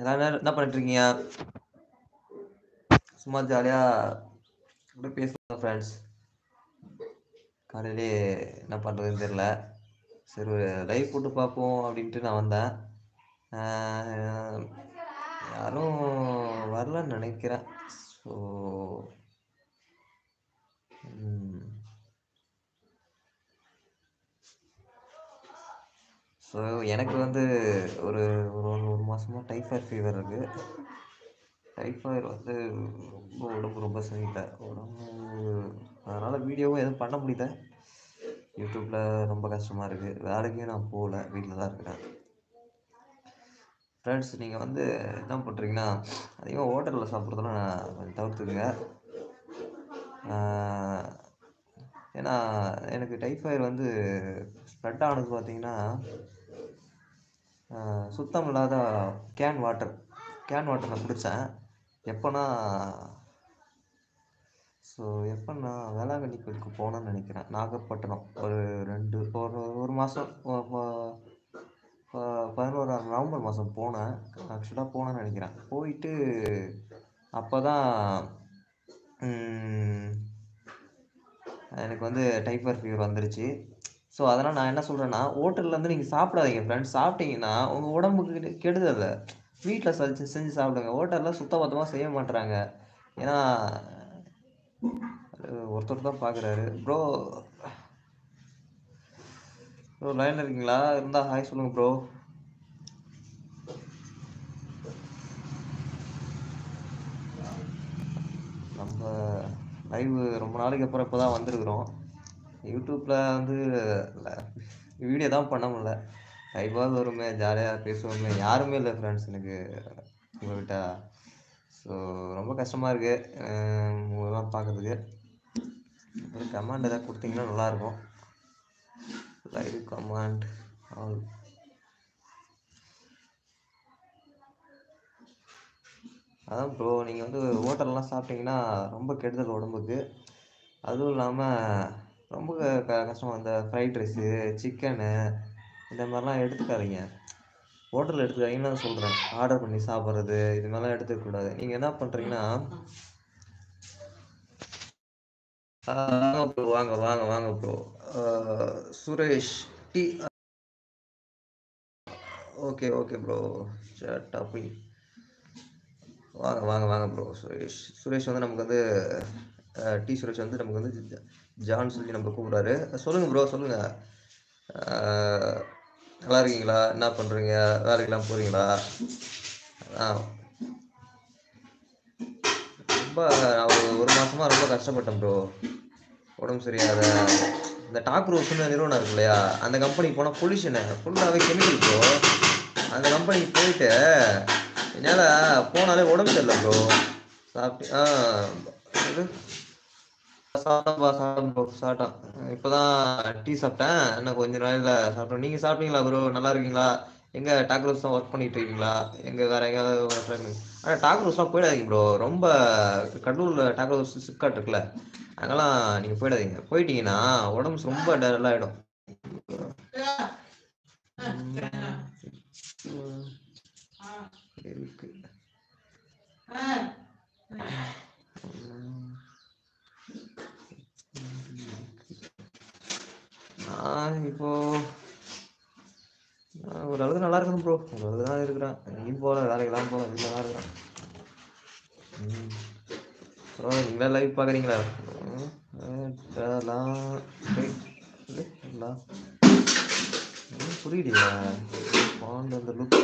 எல்லாரும் என்ன பண்ணிட்டு இருக்கீங்க சும்மா ஜாலியாக அப்படியே பேசுவோம் ஃப்ரெண்ட்ஸ் காலையிலே என்ன பண்ணுறதுன்னு தெரில சரி ஒரு லைவ் போட்டு பார்ப்போம் அப்படின்ட்டு நான் வந்தேன் ஆஹ் யாரும் வரலன்னு நினைக்கிறேன் ஸோ ஸோ எனக்கு வந்து ஒரு ஒரு ஒரு ஒரு மாதமாக டைஃபாய்டு ஃபீவர் இருக்குது டைஃபாய்டு வந்து ரொம்ப உடம்பு ரொம்ப சரியில்லை உடம்பு அதனால் வீடியோவும் எதுவும் பண்ண முடியல யூடியூப்பில் ரொம்ப கஷ்டமாக இருக்குது வேலைக்கும் நான் போகல வீட்டில் தான் இருக்கிறேன் ஃப்ரெண்ட்ஸ் நீங்கள் வந்து என்ன பண்ணுறீங்கன்னா அதிகமாக ஹோட்டலில் சாப்பிட்றதெல்லாம் நான் கொஞ்சம் தவிர்த்துக்குங்க ஆஹ் ஏன்னா எனக்கு டைஃபாய்டு வந்து ஸ்ப்ரெட் ஆனது பார்த்தீங்கன்னா ஆஹ் சுத்தம் இல்லாத கேன் வாட்டர் கேன் வாட்டர் நான் குடித்தேன் எப்போனா ஸோ எப்போ நான் வேளாங்கண்ணி கோயிலுக்கு போனேன்னு நினைக்கிறேன் நாகப்பட்டினம் ஒரு ரெண்டு ஒரு ஒரு மாதம் பதினோராம் நவம்பர் மாதம் போனேன் ஆக்சுவலாக போனேன்னு நினைக்கிறேன் போயிட்டு அப்போ தான் எனக்கு வந்து டைஃபாய்டு ஃபீவர் வந்துருச்சு ஸோ அதனால் நான் என்ன சொல்கிறேன்னா ஹோட்டல்லேருந்து நீங்கள் சாப்பிடாதீங்க ஃப்ரெண்ட்ஸ் சாப்பிட்டீங்கன்னா உங்கள் உடம்புக்கு கெடு- கெடுதல் வீட்டில் செஞ்சு செஞ்சு சாப்பிடுங்க ஹோட்டலில் சுத்தபத்தமாக செய்ய மாட்றாங்க ஏன்னா அஹ் ஒருத்தர் தான் பார்க்குறாரு ப்ரோ ப்ரோ லைனில் இருக்கீங்களா இருந்தால் ஹாய் சொல்லுங்கள் ப்ரோ நம்ம லைவ் ரொம்ப நாளைக்கு அப்புறம் இப்போ தான் வந்திருக்கிறோம் யூடியூப்பில் வந்து வீடியோ தான் பண்ண முடியல லைவாக வருமே ஜாலியாக பேசுவோமே யாருமே இல்லை ஃப்ரெண்ட்ஸ் எனக்கு உங்கள்கிட்ட ஸோ ரொம்ப கஷ்டமாக இருக்குது உங்களெல்லாம் பார்க்கறதுக்கு ஒரு கமாண்ட் ஏதாவது கொடுத்தீங்கன்னா நல்லாயிருக்கும் லைவ் கமாண்ட் ஆல் அதான் ப்ரோ நீங்கள் வந்து ஹோட்டல்லாம் சாப்பிட்டீங்கன்னா ரொம்ப கெடுதல் உடம்புக்கு அதுவும் இல்லாமல் ரொம்ப க- க- கஷ்டமாக இந்த ஃப்ரைட் ரைஸு சிக்கனு இந்த மாதிரிலாம் எடுத்துக்காதீங்க ஹோட்டலில் எடுத்துக்காதீங்கன்னு நான் சொல்கிறேன் ஆர்டர் பண்ணி சாப்பிட்றது இது மாதிரிலாம் எடுத்துக்கக்கூடாது நீங்கள் என்ன பண்ணுறீங்கன்னா வாங்க ப்ரோ வாங்க வாங்க வாங்க ப்ரோ சுரேஷ் டி ஓகே ஓகே ப்ரோ டாப்பி வாங்க வாங்க வாங்க ப்ரோ சுரேஷ் சுரேஷ் வந்து நமக்கு வந்து அஹ், டி சுரேஷ் வந்து நமக்கு வந்து ஜ- ஜான் சொல்லி நம்ம கூப்பிட்றாரு சொல்லுங்கள் ப்ரோ சொல்லுங்கள் நல்லா இருக்கீங்களா என்ன பண்ணுறீங்க வேலைக்கெல்லாம் போகிறீங்களா ஆ ரொம்ப நான் ஒரு ஒரு மாசமா ரொம்ப கஷ்டப்பட்டேன் ப்ரோ உடம்பு சரியாத இந்த டாக் ரோஸ்னு நிறுவனம் இருக்கு இல்லையா அந்த கம்பெனிக்கு போனால் பொல்யூஷனு ஃபுல்லாகவே கெமிக்கல் ப்ரோ அந்த கம்பெனிக்கு போயிட்டு என்னால் போனாலே உடம்பு சரியில்லை ப்ரோ சாப்பிட்டு ஆ இது சாப்பிட்டேன்ப்பா சாப்பிட்டேன் ப்ரோ சாப்பிட்டேன் இப்போ தான் டீ சாப்பிட்டேன் இன்னும் கொஞ்ச நாளில் சாப்பிட்டேன் நீங்கள் சாப்பிட்டீங்களா ப்ரோ நல்லா இருக்கீங்களா எங்கே டாக் ரோஸ் தான் ஒர்க் பண்ணிட்டு இருக்கீங்களா எங்கே வேற எங்கேயாவது ட்ரை பண்ணி ஆனால் டாக் ரோஸ்லாம் போயிடாதீங்க ப்ரோ ரொம்ப கடலூரில் டாக் ரோஸ் சிப்காட் இருக்குல்ல அங்கெல்லாம் நீங்கள் போயிடாதீங்க போயிட்டீங்கன்னா உடம்பு ரொம்ப டல் ஆகிடும் இருக்கு நான் இப்போ நான் ஒரு அளவுக்கு நல்லா இருக்கணும் ப்ரோ ஒரு அளவுக்கு தான் இருக்கிறேன் எங்கேயும் போகல வேலைக்கெல்லாம் போகல வீட்டில் தான் இருக்கிறேன் ம் ப்ரோ நீங்களே லைவ் பார்க்குறீங்களா புரியலையா பாண்ட் அந்த லுக்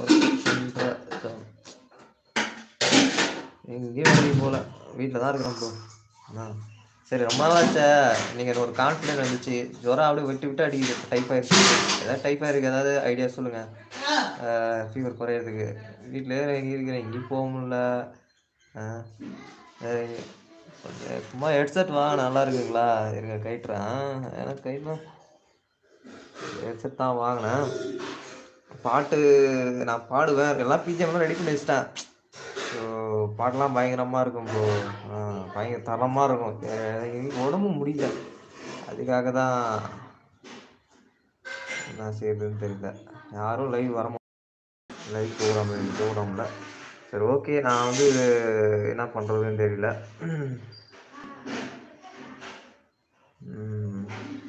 எங்கேயும் வேலைக்கு போகல வீட்டில் தான் இருக்கிறேன் ப்ரோ ஆ சரி ரொம்ப நாள் ஆச்சே நீங்கள் ஒரு கான்ஃபிடென்ட் வந்துச்சு ஜுரம் அப்படியே விட்டு விட்டு அடிக்குது டைஃபாய்டு ஏதாவது டைஃபாய்டுக்கு ஏதாவது ஐடியா சொல்லுங்கள் ஃபீவர் குறையிறதுக்கு வீட்டிலே எங்கே இருக்கிறேன் எங்கேயும் போக முடியல ஆ, வேற எங்க- கொஞ்சம் சும்மா ஹெட்செட் வாங்க நல்லா இருக்குங்களா இருங்க கைட்டுறேன் எனக்கு கைட்லாம் ஹெட்செட் தான் வாங்கினேன் பாட்டு நான் பாடுவேன் எல்லாம் பிஜிஎம்லாம் ரெடி பண்ணி வச்சிட்டேன் ஸோ பாட்டெல்லாம் பயங்கரமாக இருக்கும் ப்ரோ பயங்கர தரமாக இருக்கும் எ- எனக்கு உடம்பு முடியல அதுக்காக தான் என்ன செய்யறதுன்னு தெரியல யாரும் லைவ் வர லைவ் ப்ரோக்ராம் ப்ரோக்ராமில் சரி ஓகே நான் வந்து என்ன பண்ணுறதுன்னு தெரியல ம்.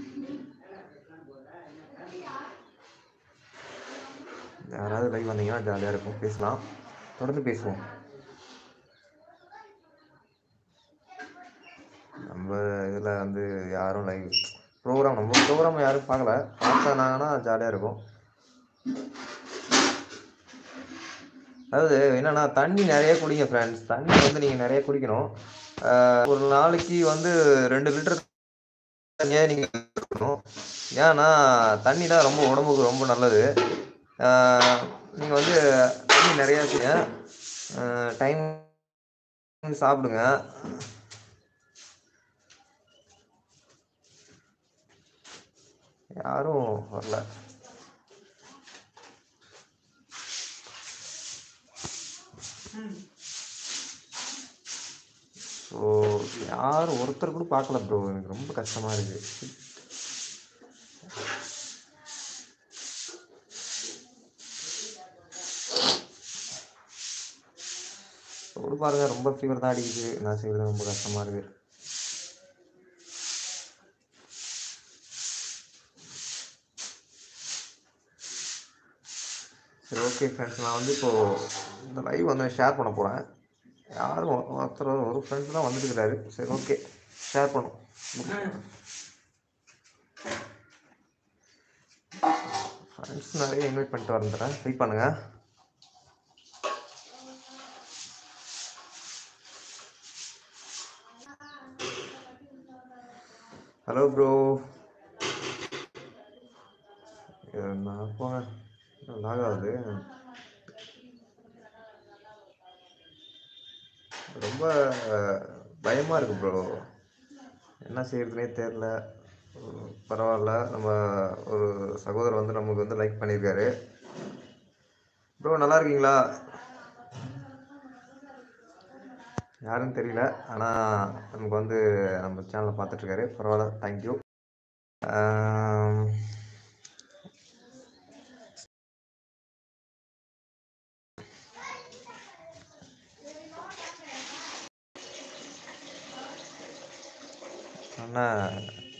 யாராவது லைவ் வந்தீங்கன்னா ஜாலியாக இருக்கும் பேசலாம் தொடர்ந்து பேசுவோம் நம்ம இதில் வந்து யாரும் லைவ் ப்ரோக்ராம் நம்ம ப்ரோக்ராம் யாரும் பார்க்கல பார்த்தாங்கன்னா ஜாலியாக இருக்கும் அதாவது என்னன்னா தண்ணி நிறைய குடிங்க ஃப்ரெண்ட்ஸ் தண்ணி வந்து நீங்கள் நிறைய குடிக்கணும் ஆஹ் ஒரு நாளைக்கு வந்து ரெண்டு லிட்டர் தண்ணியாக நீங்கள் குடிக்கணும் ஏன்னா தண்ணி தான் ரொம்ப உடம்புக்கு ரொம்ப நல்லது நீங்கள் வந்து தண்ணி நிறையா செய்ய டைம் சாப்பிடுங்க யாரும் வரல ஸோ யாரும் ஒருத்தர் கூட பார்க்கல ப்ரோ எனக்கு ரொம்ப கஷ்டமாக இருக்குது கூட பாருங்க ரொம்ப ஃபீவர் தான் அடிக்குது என்ன செய்யறது ரொம்ப கஷ்டமாக இருக்குது சரி ஓகே ஃப்ரெண்ட்ஸ் நான் வந்து இப்போது இந்த லைவ் வந்து ஷேர் பண்ண போகிறேன் யாரும் ஒ- ஒருத்தர் ஒரு ஃப்ரெண்ட் தான் வந்துருக்கிறாரு சரி ஓகே ஷேர் பண்ணும் ஃப்ரெண்ட்ஸ் நிறைய இன்வைட் பண்ணிட்டு வந்துடுறேன் வெயிட் பண்ணுங்க ஹலோ ப்ரோ நான் போங்க லாக் ஆகுது ரொம்ப பயமாக இருக்கு ப்ரோ என்ன செய்யறதுனே தெரில பரவாயில்ல நம்ம ஒரு சகோதரர் வந்து நமக்கு வந்து லைக் பண்ணியிருக்காரு ப்ரோ நல்லா இருக்கீங்களா யாருன்னு தெரியல ஆனால் நமக்கு வந்து நம்ம சேனலை பார்த்துட்ருக்காரு பரவாயில்ல தேங்க்யூ ஆனால்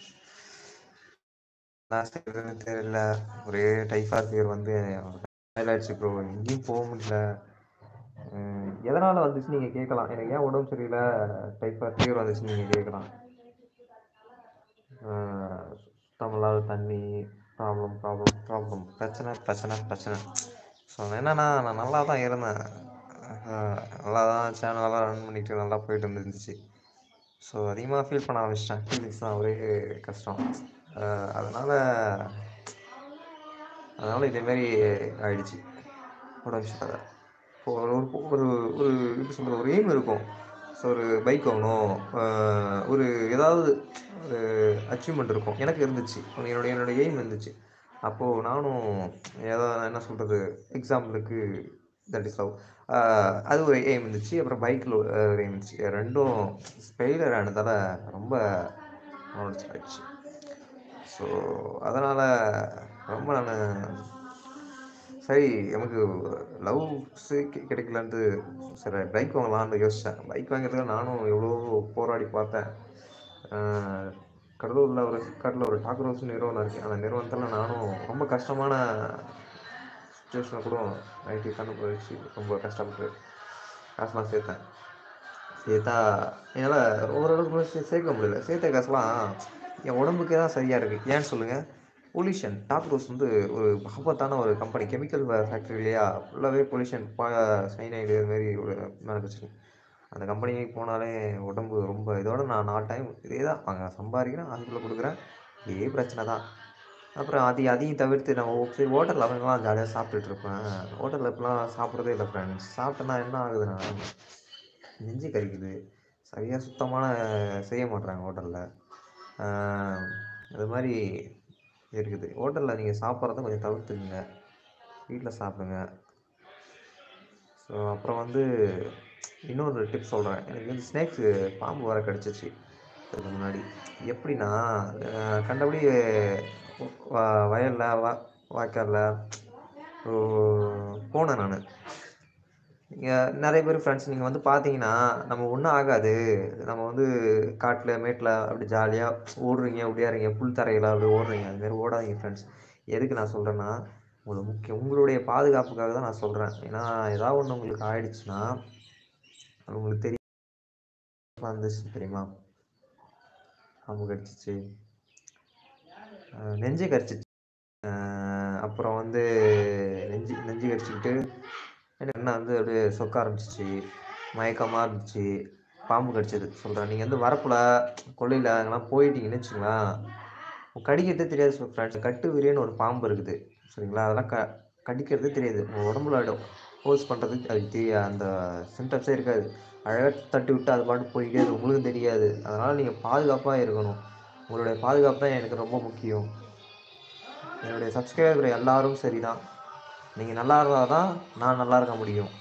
என்ன செய்யறதுன்னு தெரியல ஒரே டைஃபாய்ட் ஃபீவர் வந்து ஆயிடுச்சு ப்ரோ எங்கேயும் போக முடியல உம், எதனால வந்துச்சு நீங்க கேட்கலாம் எனக்கு ஏன் உடம்பு சரியில்லை டைஃபாய்ட் ஃபீவர் வந்துச்சு நீங்க கேட்கலாம் ஆஹ், சுத்தமில்லாத தண்ணி ப்ராப்ளம் ப்ராப்ளம் ப்ராப்ளம் பிரச்சனை பிரச்சனை பிரச்சனை ஸோ என்னன்னா நான் நல்லா தான் இருந்தேன் ஆஹ், நல்லா தான் சேனலெல்லாம் ரன் பண்ணிட்டு நல்லா போயிட்டு இருந்துச்சு ஸோ அதிகமாக ஃபீல் பண்ண ஆரம்பிச்சிட்டேன் ஃபீலிங்ஸ் தான் ஒரே கஷ்டம் ஆஹ், அதனால அதனால இதேமாரி ஆயிடுச்சு உடம்பு சரியில்லை இப்போ ஒரு ஒரு ஒரு ஒரு எப்படி சொல்கிறது ஒரு எய்ம் இருக்கும் ஸோ ஒரு பைக் வாங்கணும் ஆஹ் ஒரு ஏதாவது ஒரு அச்சீவ்மெண்ட் இருக்கும் எனக்கு இருந்துச்சு என்னுடைய என்னுடைய எய்ம் இருந்துச்சு அப்போது நானும் ஏதோ என்ன சொல்கிறது எக்ஸாம்பிளுக்கு தட் இஸ் லவ் அது ஒரு எய்ம் இருந்துச்சு அப்புறம் பைக்கில் ஒரு எய்ம் இருந்துச்சு ரெண்டும் ஃபெயிலியர் ஆனதால் ரொம்ப ஆயிடுச்சு ஸோ அதனால் ரொம்ப நான் சரி நமக்கு லவ்ஸு கிடைக்கலன்ட்டு சரி பைக் வாங்கலாம்னு யோசித்தேன் பைக் வாங்குறதுக்கு நானும் எவ்வளோ போராடி பார்த்தேன் ஆஹ் கடலூரில் ஒரு சிப்காட்டில் ஒரு டாக் ரோஸ் நிறுவனம் இருக்குது அந்த நிறுவனத்தில் நானும் ரொம்ப கஷ்டமான சுச்சுவேஷனில் கூட நைட்டு கண்ணு போயிடுச்சு ரொம்ப கஷ்டப்பட்டு காசுலாம் சேர்த்தேன் சேர்த்தா என்னால் ஓரளவுக்கு கூட சே சேர்க்க முடியல சேர்த்த காசுலாம் என் உடம்புக்கே தான் சரியாக இருக்குது ஏன்னு சொல்லுங்கள் பொல்யூஷன் டாப் ரோஸ் வந்து ஒரு ஆபத்தான ஒரு கம்பெனி கெமிக்கல் ஃபேக்ட்ரி இல்லையா ஃபுல்லாகவே பொல்யூஷன் பா சைனைடு இதுமாரி ஒரு மேனுஃபேக்சரிங் அந்த கம்பெனிக்கு போனாலே உடம்பு ரொம்ப இதோட நான் நாலு டைம் இதே தான் அங்கே சம்பாதிக்கிறேன் அதுக்குள்ளே கொடுக்குறேன் இதே பிரச்சனை தான் அப்புறம் அது அதையும் தவிர்த்து நான் ஓ- சரி ஹோட்டலில் அவங்கலாம் ஜாலியாக சாப்பிட்டுட்டு இருப்பேன் ஹோட்டலில் இப்போலாம் சாப்பிட்றதே இல்லை ஃப்ரெண்ட்ஸ் சாப்பிட்டேன்னா என்ன ஆகுதுன்னா நெஞ்சு கறிக்குது சரியாக சுத்தமான செய்ய மாட்றாங்க ஹோட்டலில் அது மாதிரி இருக்குது ஹோட்டலில் நீங்கள் சாப்பிட்றத கொஞ்சம் தவிர்த்துக்குங்க வீட்டில் சாப்பிடுங்க ஸோ அப்புறம் வந்து இன்னொரு டிப் சொல்கிறேன் எனக்கு வந்து ஸ்னேக்ஸு பாம்பு வர கிடச்சிச்சு அதுக்கு முன்னாடி எப்படின்னா அஹ் கண்டபடி வ- வயலில் வா வாய்க்காலில் ஸோ போனேன் நான் நீங்கள் நிறைய பேர் ஃப்ரெண்ட்ஸ் நீங்கள் வந்து பார்த்தீங்கன்னா நம்ம ஒன்றும் ஆகாது நம்ம வந்து காட்டில் மேட்டில் அப்படி ஜாலியாக ஓடுறீங்க ஓடியாறீங்க புல் தரையில் அப்படி ஓடுறீங்க அதுமாரி ஓடாதீங்க ஃப்ரெண்ட்ஸ் எதுக்கு நான் சொல்கிறேன்னா உங்களுக்கு முக்கியம் உங்களுடைய பாதுகாப்புக்காக தான் நான் சொல்கிறேன் ஏன்னா ஏதாவது ஒன்று உங்களுக்கு ஆயிடுச்சுன்னா அது உங்களுக்கு தெரியும் வந்துச்சு தெரியுமா பாம்பு கடிச்சிச்சு அஹ் நெஞ்சை கடிச்சிச்சு அஹ் அப்புறம் வந்து நெஞ்சு நெஞ்சு கடிச்சிக்கிட்டு எனக்கு என்ன வந்து அப்படியே சொக்க ஆரம்பிச்சிச்சு மயக்கமாக இருந்துச்சு பாம்பு கடிச்சது சொல்கிறேன் நீங்கள் வந்து வரப்பில் கொல்லையில் அங்கெல்லாம் போயிட்டீங்கன்னு வச்சுங்களேன் கடிக்கிறதே தெரியாது ஃப்ரெண்ட்ஸ் கட்டு விரியன்னு ஒரு பாம்பு இருக்குது சரிங்களா அதெல்லாம் க கடிக்கிறதே தெரியாது உங்கள் உடம்புல ஹோல்ஸ் பண்ணுறதுக்கு அதுக்கு தெரிய அந்த சிம்டம்ஸே இருக்காது அழகாக தட்டி விட்டு அது பாட்டு போயிட்டே இருக்கும் உங்களுக்கும் தெரியாது அதனால் நீங்கள் பாதுகாப்பாக இருக்கணும் உங்களுடைய பாதுகாப்பு தான் எனக்கு ரொம்ப முக்கியம் என்னுடைய சப்ஸ்கிரைபர் எல்லாரும் சரிதான் நீங்கள் நல்லா இருந்தால் தான் நான் நல்லா இருக்க முடியும்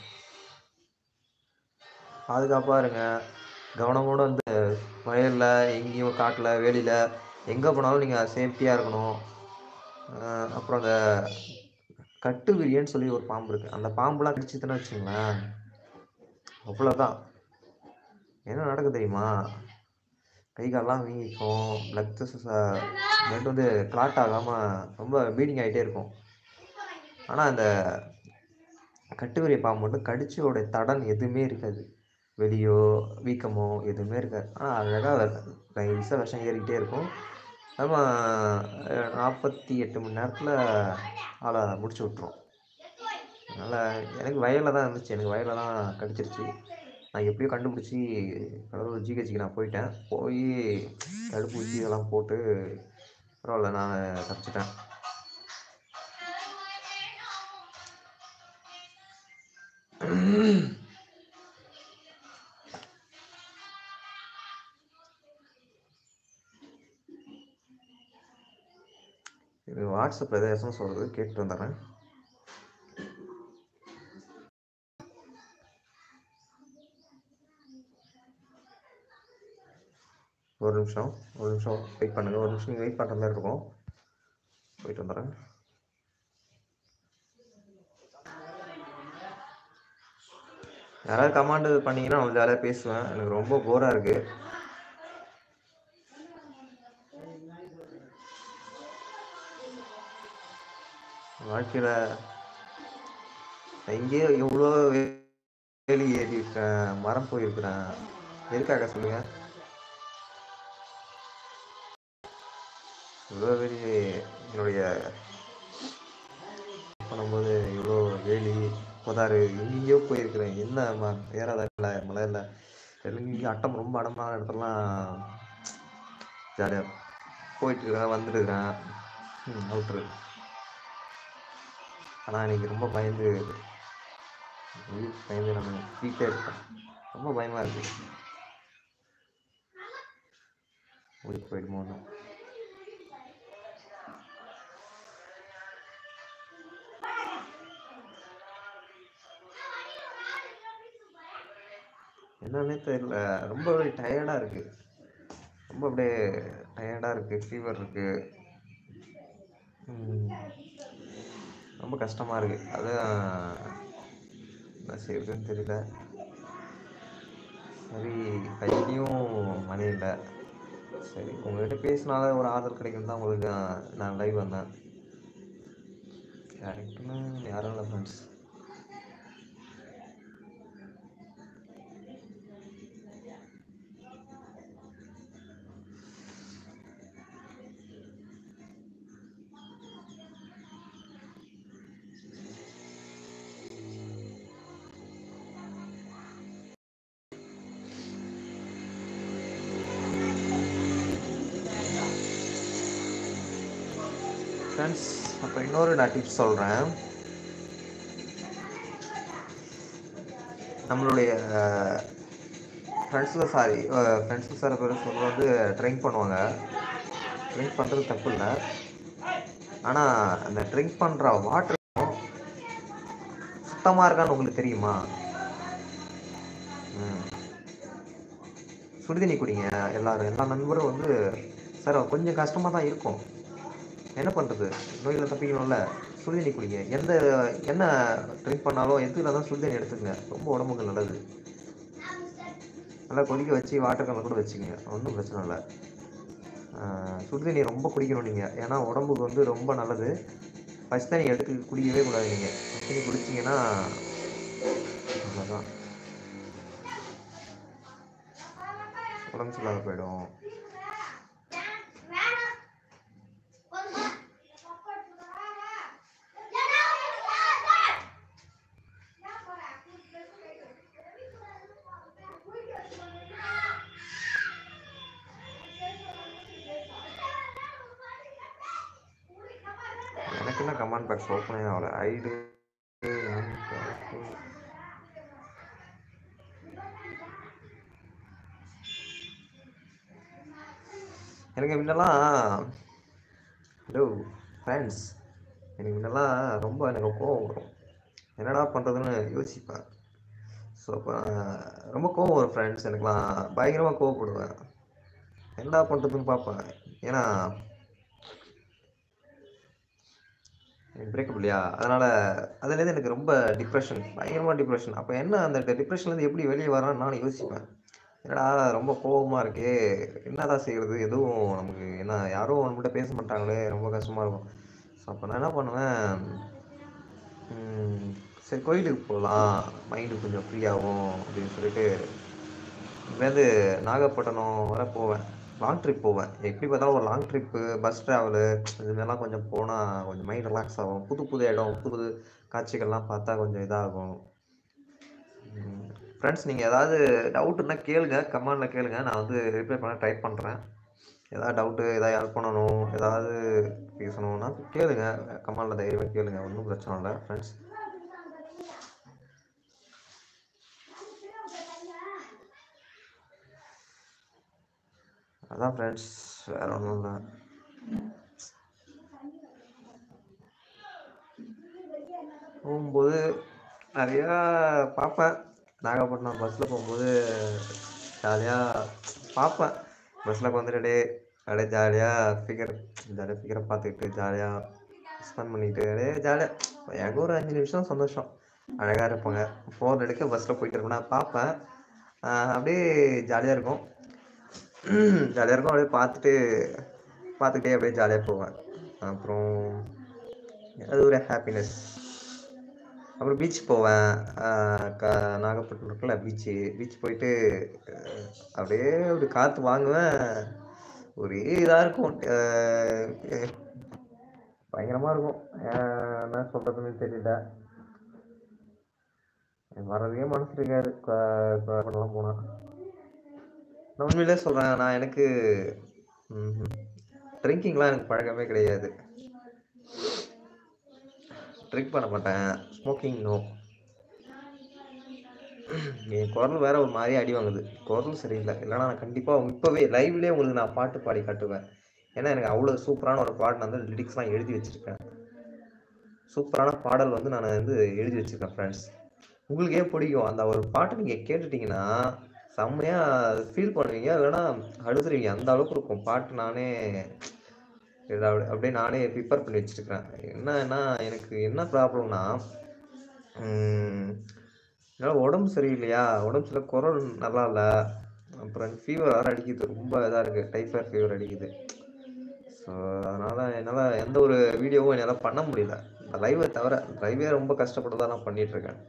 பாதுகாப்பாக இருங்க கவனமோடு வந்து வயலில் எங்கேயும் காட்டில் வெளியில் எங்கே போனாலும் நீங்கள் சேஃப்டியாக இருக்கணும் அஹ் அப்புறம் அந்த கட்டு விரியன்னு சொல்லி ஒரு பாம்பு இருக்குது அந்த பாம்புலாம் கடிச்சிதுன்னு வச்சுங்களேன் அவ்வளோதான் என்ன நடக்கும் தெரியுமா கை காலெல்லாம் வீங்கிக்கும் பிளட் பிளட் வந்து கிளாட் ஆகாமல் ரொம்ப ப்ளீடிங் ஆகிட்டே இருக்கும் ஆனால் அந்த கட்டுவிரிய பாம்பு மட்டும் கடிச்சோடைய தடன் எதுவுமே இருக்காது வெளியோ வீக்கமோ எதுவுமே இருக்காது ஆனால் அழகாக நைஸாக விஷம் ஏறிக்கிட்டே இருக்கும் நம்ம நாற்பத்தி எட்டு மணி நேரத்தில் ஆளை முடிச்சு விட்ரும் அதனால் எனக்கு வயலில் தான் இருந்துச்சு எனக்கு வயலில் தான் கடிச்சிருச்சு நான் எப்படியோ கண்டுபிடிச்சி கடலூர் ஜிஹெச்சுக்கு நான் போயிட்டேன் போய் தடுப்பூசி இதெல்லாம் போட்டு பரவாயில்ல நான் தப்பிச்சிட்டேன் இது வாட்ஸ்அப்பில் எதாவது எஸ்எம்எஸ் வருது கேட்டு வந்துடுறேன் ஒரு நிமிஷம் ஒரு நிமிஷம் வெயிட் பண்ணுங்கள் ஒரு நிமிஷம் நீங்கள் வெயிட் பண்ணுற மாதிரி இருக்கும் போயிட்டு வந்துடுறேன் யாராவது கமாண்டு பண்ணீங்கன்னா நான் ஜாலியாக பேசுவேன் எனக்கு ரொம்ப போராக இருக்குது வாழ்க்கையில் எங்கேயோ எவ்வளோ வேலி ஏறி இருக்கேன் மரம் போயிருக்கிறேன் எதுக்காக சொல்லுங்க இவ்வளோ வேலி என்னுடைய பண்ணும்போது இவ்வளோ வேலி புதாரு எங்கேயோ போயிருக்கிறேன் என்ன ம ஏறாத இல்லை மலை இல்லை எங்கேயும் அட்டம் ரொம்ப அடமான இடத்துலலாம் ஜாலியாக போயிட்டு இருக்கிறேன் வந்துட்டுருக்கிறேன் ம் அவுட்ரு ஆனால் இன்னைக்கு ரொம்ப பயந்து உயிருக்கு பயந்து நம்ம வீட்டில் இருக்கேன் ரொம்ப பயமாக இருக்கு உயிருக்கு போயிடுமோன்னு என்னன்னே தெரியல ரொம்ப டயர்டாக இருக்கு ரொம்ப அப்படியே டயர்டாக இருக்கு ஃபீவர் இருக்கு ம், ரொம்ப கஷ்டமாக இருக்கு அதான் என்ன செய்யறதுன்னு தெரியல சரி கையிலையும் மணி இல்லை சரி உங்கள்கிட்ட பேசினால ஒரு ஆதரவு கிடைக்கும் தான் உங்களுக்கு நான் நான் லைவ் வந்தேன் யாருக்குன்னு யாரும் இல்லை ஃப்ரெண்ட்ஸ் ஃப்ரெண்ட்ஸ் அப்போ இன்னொரு நான் டிப்ஸ் சொல்கிறேன் நம்மளுடைய ஃப்ரெண்ட்ஸில் சாரி ஃப்ரெண்ட்ஸில் சார் பேர் சொல்ல வந்து ட்ரிங்க் பண்ணுவாங்க ட்ரிங்க் பண்ணுறது தப்பு இல்லை ஆனால் அந்த ட்ரிங்க் பண்ணுற வாட்டர் சுத்தமாக இருக்கான்னு உங்களுக்கு தெரியுமா ம் சுடுதண்ணி குடிங்க எல்லாரும் எல்லா நண்பரும் வந்து சார் கொஞ்சம் கஷ்டமாக தான் இருக்கும் என்ன பண்ணுறது நோயில் தப்பிக்கணும்ல சுடுதண்ணி குடிங்க எந்த என்ன ட்ரிங்க் பண்ணாலும் எதுக்கு இருந்தாலும் சுடுதண்ணி எடுத்துக்கங்க ரொம்ப உடம்புக்கு நல்லது நல்லா கொதிக்க வச்சு வாட்டர் கலர் கூட வச்சுக்கங்க ஒன்றும் பிரச்சனை இல்லை சுடுதண்ணி ரொம்ப குடிக்கணும் நீங்கள் ஏன்னா உடம்புக்கு வந்து ரொம்ப நல்லது ஃபஸ்ட் தண்ணி எடுத்து குடிக்கவே கூடாது நீங்கள் ஃபஸ்ட் தண்ணி குடிச்சிங்கன்னா அவ்வளோதான் உடம்பு சொல்லாத போயிடும் எனக்கு என்ன கமாண்ட் பாக்ஸ் ஓப்பனே ஆகல ஐடு எனக்கு முன்னெல்லாம் ஹலோ ஃப்ரெண்ட்ஸ் எனக்கு முன்னெல்லாம் ரொம்ப எனக்கு கோவம் வரும் என்னடா பண்ணுறதுன்னு யோசிப்பேன் ஸோ அப்போ ரொம்ப கோவம் வரும் ஃப்ரெண்ட்ஸ் எனக்குலாம் பயங்கரமாக கோவப்படுவேன் என்னடா பண்ணுறதுன்னு பார்ப்பேன் ஏன்னா எனக்கு பிரேக்கப் இல்லையா அதனால் அதுலேருந்து எனக்கு ரொம்ப டிப்ரெஷன் பயங்கரமாக டிப்ரெஷன் அப்போ என்ன அந்த டிப்ரெஷன்லேருந்து எப்படி வெளியே வரேன்னு நான் யோசிப்பேன் என்னடா ரொம்ப கோவமாக இருக்கே என்னதான் செய்கிறது எதுவும் நமக்கு என்ன யாரும் நம்மகிட்ட பேச மாட்டாங்களே ரொம்ப கஷ்டமாக இருக்கும் ஸோ அப்போ நான் என்ன பண்ணுவேன் ம், சரி கோயிலுக்கு போகலாம் மைண்டு கொஞ்சம் ஃப்ரீயாகும் அப்படின்னு சொல்லிட்டு இங்கேருந்து நாகப்பட்டினம் வர போவேன் லாங் ட்ரிப் போவேன் எப்படி பார்த்தாலும் ஒரு லாங் ட்ரிப்பு பஸ் ட்ராவலு இது மாதிரிலாம் கொஞ்சம் போனால் கொஞ்சம் மைண்ட் ரிலாக்ஸ் ஆகும் புது புது இடம் புது புது காட்சிகள்லாம் பார்த்தா கொஞ்சம் இதாகும் ஃப்ரெண்ட்ஸ் நீங்கள் ஏதாவது டவுட்டுன்னா கேளுங்க கமெண்டில் கேளுங்க நான் வந்து ரிப்ளை பண்ண ட்ரை பண்ணுறேன் ஏதாவது டவுட்டு ஏதாவது ஹெல்ப் பண்ணணும் ஏதாவது பேசணும்னா கேளுங்க கமெண்டில் தைரியமாக கேளுங்க ஒன்றும் பிரச்சனை இல்லை ஃப்ரெண்ட்ஸ் அதான் ஃப்ரெண்ட்ஸ் வேற ஒன்றும் இல்லை போகும்போது நிறையா பார்ப்பேன் நாகப்பட்டினம் பஸ்ஸில் போகும்போது ஜாலியாக பார்ப்பேன் பஸ்ஸில் வந்துட்டு அப்படியே ஜாலியாக ஃபிகர் ஜாலியாக ஃபிகரை பார்த்துக்கிட்டு ஜாலியாக ஸ்பெண்ட் பண்ணிக்கிட்டு அப்படியே ஜாலியாக எனக்கு ஒரு அஞ்சு நிமிஷம் சந்தோஷம் அழகாக இருப்பாங்க ஃபோன் எடுக்க பஸ்ஸில் போயிட்டு இருப்பேன் நான் பார்ப்பேன் ஆஹ் அப்படியே ஜாலியாக இருக்கும் ஜாலியாக இருக்கும் அப்படியே பார்த்துட்டு பார்த்துக்கிட்டே அப்படியே ஜாலியாக போவேன் அப்புறம் அது ஒரு ஹாப்பினஸ் அப்புறம் பீச் போவேன் ஆஹ் க நாகப்பட்டினம் இருக்குல்ல பீச்சு பீச் போயிட்டு அஹ் அப்படியே ஒரு காற்று வாங்குவேன் ஒரே இதாக இருக்கும் ஆஹ் பயங்கரமாக இருக்கும் ஆஹ் என்ன சொல்கிறதுன்னு தெரியல எனக்கு வர்றதுக்கே மனசு இருக்காது நாகப்பட்டினம் போனால் நான் உண்மையிலே சொல்கிறேன் நான் எனக்கு ட்ரிங்கிங்லாம் எனக்கு பழக்கமே கிடையாது ட்ரிங்க் பண்ண மாட்டேன் ஸ்மோக்கிங் நோ என் குரல் வேற ஒரு மாதிரி அடி வாங்குது குரல் சரியில்லை இல்லைன்னா நான் கண்டிப்பாக இப்போவே லைவ்லேயே உங்களுக்கு நான் பாட்டு பாடி காட்டுவேன் ஏன்னா எனக்கு அவ்வளோ சூப்பரான ஒரு பாட்டு நான் வந்து லிரிக்ஸ்லாம் எழுதி வச்சுருக்கேன் சூப்பரான பாடல் வந்து நான் வந்து எழுதி வச்சுருக்கேன் ஃப்ரெண்ட்ஸ் உங்களுக்கு ஏன் பிடிக்கும் அந்த ஒரு பாட்டை நீங்கள் கேட்டுட்டீங்கன்னா செம்மையாக ஃபீல் பண்ணுவீங்க இல்லைன்னா அழுதுருவீங்க அந்த அளவுக்கு இருக்கும் பாட்டு நானே இது அப்படி அப்படியே நானே ப்ரிப்பேர் பண்ணி வச்சுருக்கிறேன் என்னன்னா எனக்கு என்ன ப்ராப்ளம்னா என்னால் உடம்பு சரியில்லையா உடம்பு சரியில்லை குரல் நல்லா இல்லை அப்புறம் ஃபீவர் வேறு அடிக்குது ரொம்ப இதாக இருக்குது டைஃபாய்ட் ஃபீவர் அடிக்குது ஸோ அதனால் என்னால் எந்த ஒரு வீடியோவும் என்னால் பண்ண முடியல இந்த லைவை தவிர லைவே ரொம்ப கஷ்டப்பட்டு தான் நான் பண்ணிகிட்ருக்கேன்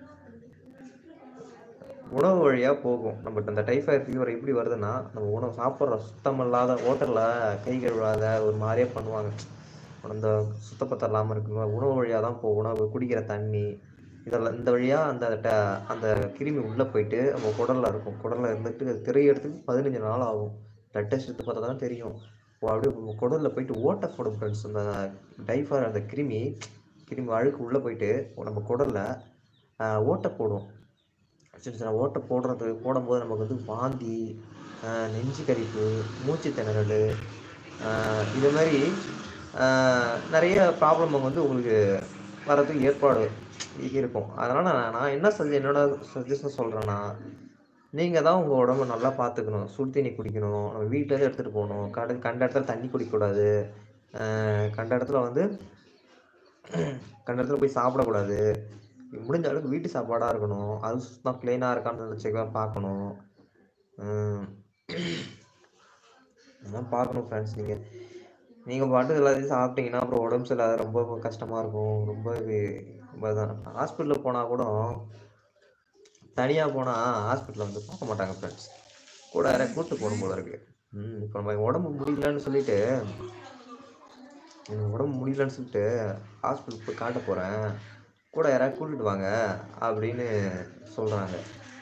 உணவு வழியாக போகும் நம்மகிட்ட இந்த டைஃபாய்டு ஃபீவர் எப்படி வருதுன்னா நம்ம உணவு சாப்பிட்ற சுத்தமில்லாத ஹோட்டலில் கை கழுவாத ஒரு மாதிரியே பண்ணுவாங்க அந்த சுத்தப்பத்தம் இல்லாமல் இருக்குங்க உணவு வழியாக தான் போகும் உணவு குடிக்கிற தண்ணி இதெல்லாம் இந்த வழியாக அந்த ட- அந்த கிருமி உள்ளே போயிட்டு நம்ம குடலில் இருக்கும் குடலில் இருந்துட்டு அது திரையிறதுக்கு பதினஞ்சு நாள் ஆகும் பிளட் டெஸ்ட் எடுத்து பார்த்தா தான் தெரியும் ஓ அப்படியே உங்க குடலில் போயிட்டு ஓட்டை போடும் ஃப்ரெண்ட்ஸ் அந்த டைஃபாய்டு அந்த கிருமி கிருமி அழுக்கு உள்ளே போயிட்டு நம்ம குடலில் ஓட்டை போடும் சின்ன சின்ன ஓட்டை போடுறது போடும்போது நமக்கு வந்து வாந்தி ஆஹ் நெஞ்சு கரிப்பு மூச்சு திணறல் ஆஹ் இது மாதிரி ஆஹ் நிறைய ப்ராப்ளம் வந்து உங்களுக்கு வர்றதுக்கு ஏற்பாடு இருக்கும் அதனால் நான் நான் என்ன சஜ் என்னோட சஜஷன் சொல்கிறேன்னா நீங்கள் தான் உங்கள் உடம்ப நல்லா பார்த்துக்கணும் சுடு தண்ணி குடிக்கணும் நம்ம வீட்டிலேருந்து எடுத்துகிட்டு போகணும் கட கண்ட இடத்துல தண்ணி குடிக்கக்கூடாது ஆஹ் கண்ட இடத்துல வந்து கண்ட இடத்துல போய் சாப்பிடக்கூடாது முடிஞ்ச அளவுக்கு வீட்டு சாப்பாடாக இருக்கணும் அது சுத்தமாக க்ளீனாக இருக்கான்னு செக் பார்க்கணும் ம். இதெல்லாம் பார்க்கணும் ஃப்ரெண்ட்ஸ் நீங்கள் நீங்கள் பாட்டு எல்லாத்தையும் சாப்பிட்டீங்கன்னா அப்புறம் உடம்பு சரியில்லாத ரொம்ப கஷ்டமாக இருக்கும் ரொம்ப இது ரொம்ப இதான் ஹாஸ்பிட்டலுக்கு போனால் கூட தனியாக போனால் ஹாஸ்பிட்டலில் வந்து பார்க்க மாட்டாங்க ஃப்ரெண்ட்ஸ் கூட யாரையா கூப்பிட்டு போகணும் போல இருக்கு ம் இப்போ நம்ம உடம்பு முடியலன்னு சொல்லிட்டு எனக்கு உடம்பு முடியலன்னு சொல்லிட்டு ஹாஸ்பிட்டலுக்கு போய் காட்ட போகிறேன் கூட யாராவது கூட்டிட்டு வாங்க அப்படின்னு சொல்கிறாங்க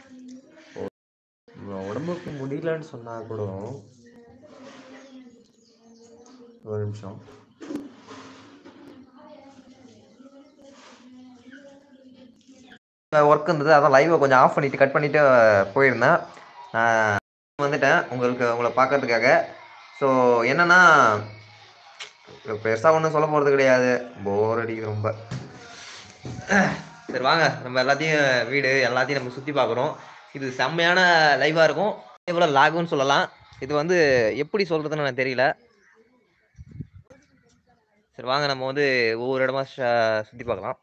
உடம்புக்கு முடியலன்னு சொன்னால் கூட ஒரு நிமிஷம் ஒர்க் இருந்தது அதான் லைவை கொஞ்சம் ஆஃப் பண்ணிட்டு கட் பண்ணிட்டு போயிருந்தேன் நான் வந்துட்டேன் உங்களுக்கு உங்களை பார்க்கறதுக்காக ஸோ என்னன்னா பெருசாக ஒன்றும் சொல்ல போகிறது கிடையாது போர் அடிக்குது ரொம்ப சரி வாங்க நம்ம எல்லாத்தையும் வீடு எல்லாத்தையும் நம்ம சுற்றி பார்க்குறோம் இது செம்மையான லைவாக இருக்கும் இவ்வளோ லாகுன்னு சொல்லலாம் இது வந்து எப்படி சொல்கிறதுன்னு எனக்கு தெரியல சரி வாங்க நம்ம வந்து ஒவ்வொரு இடமா சுற்றி பார்க்கலாம்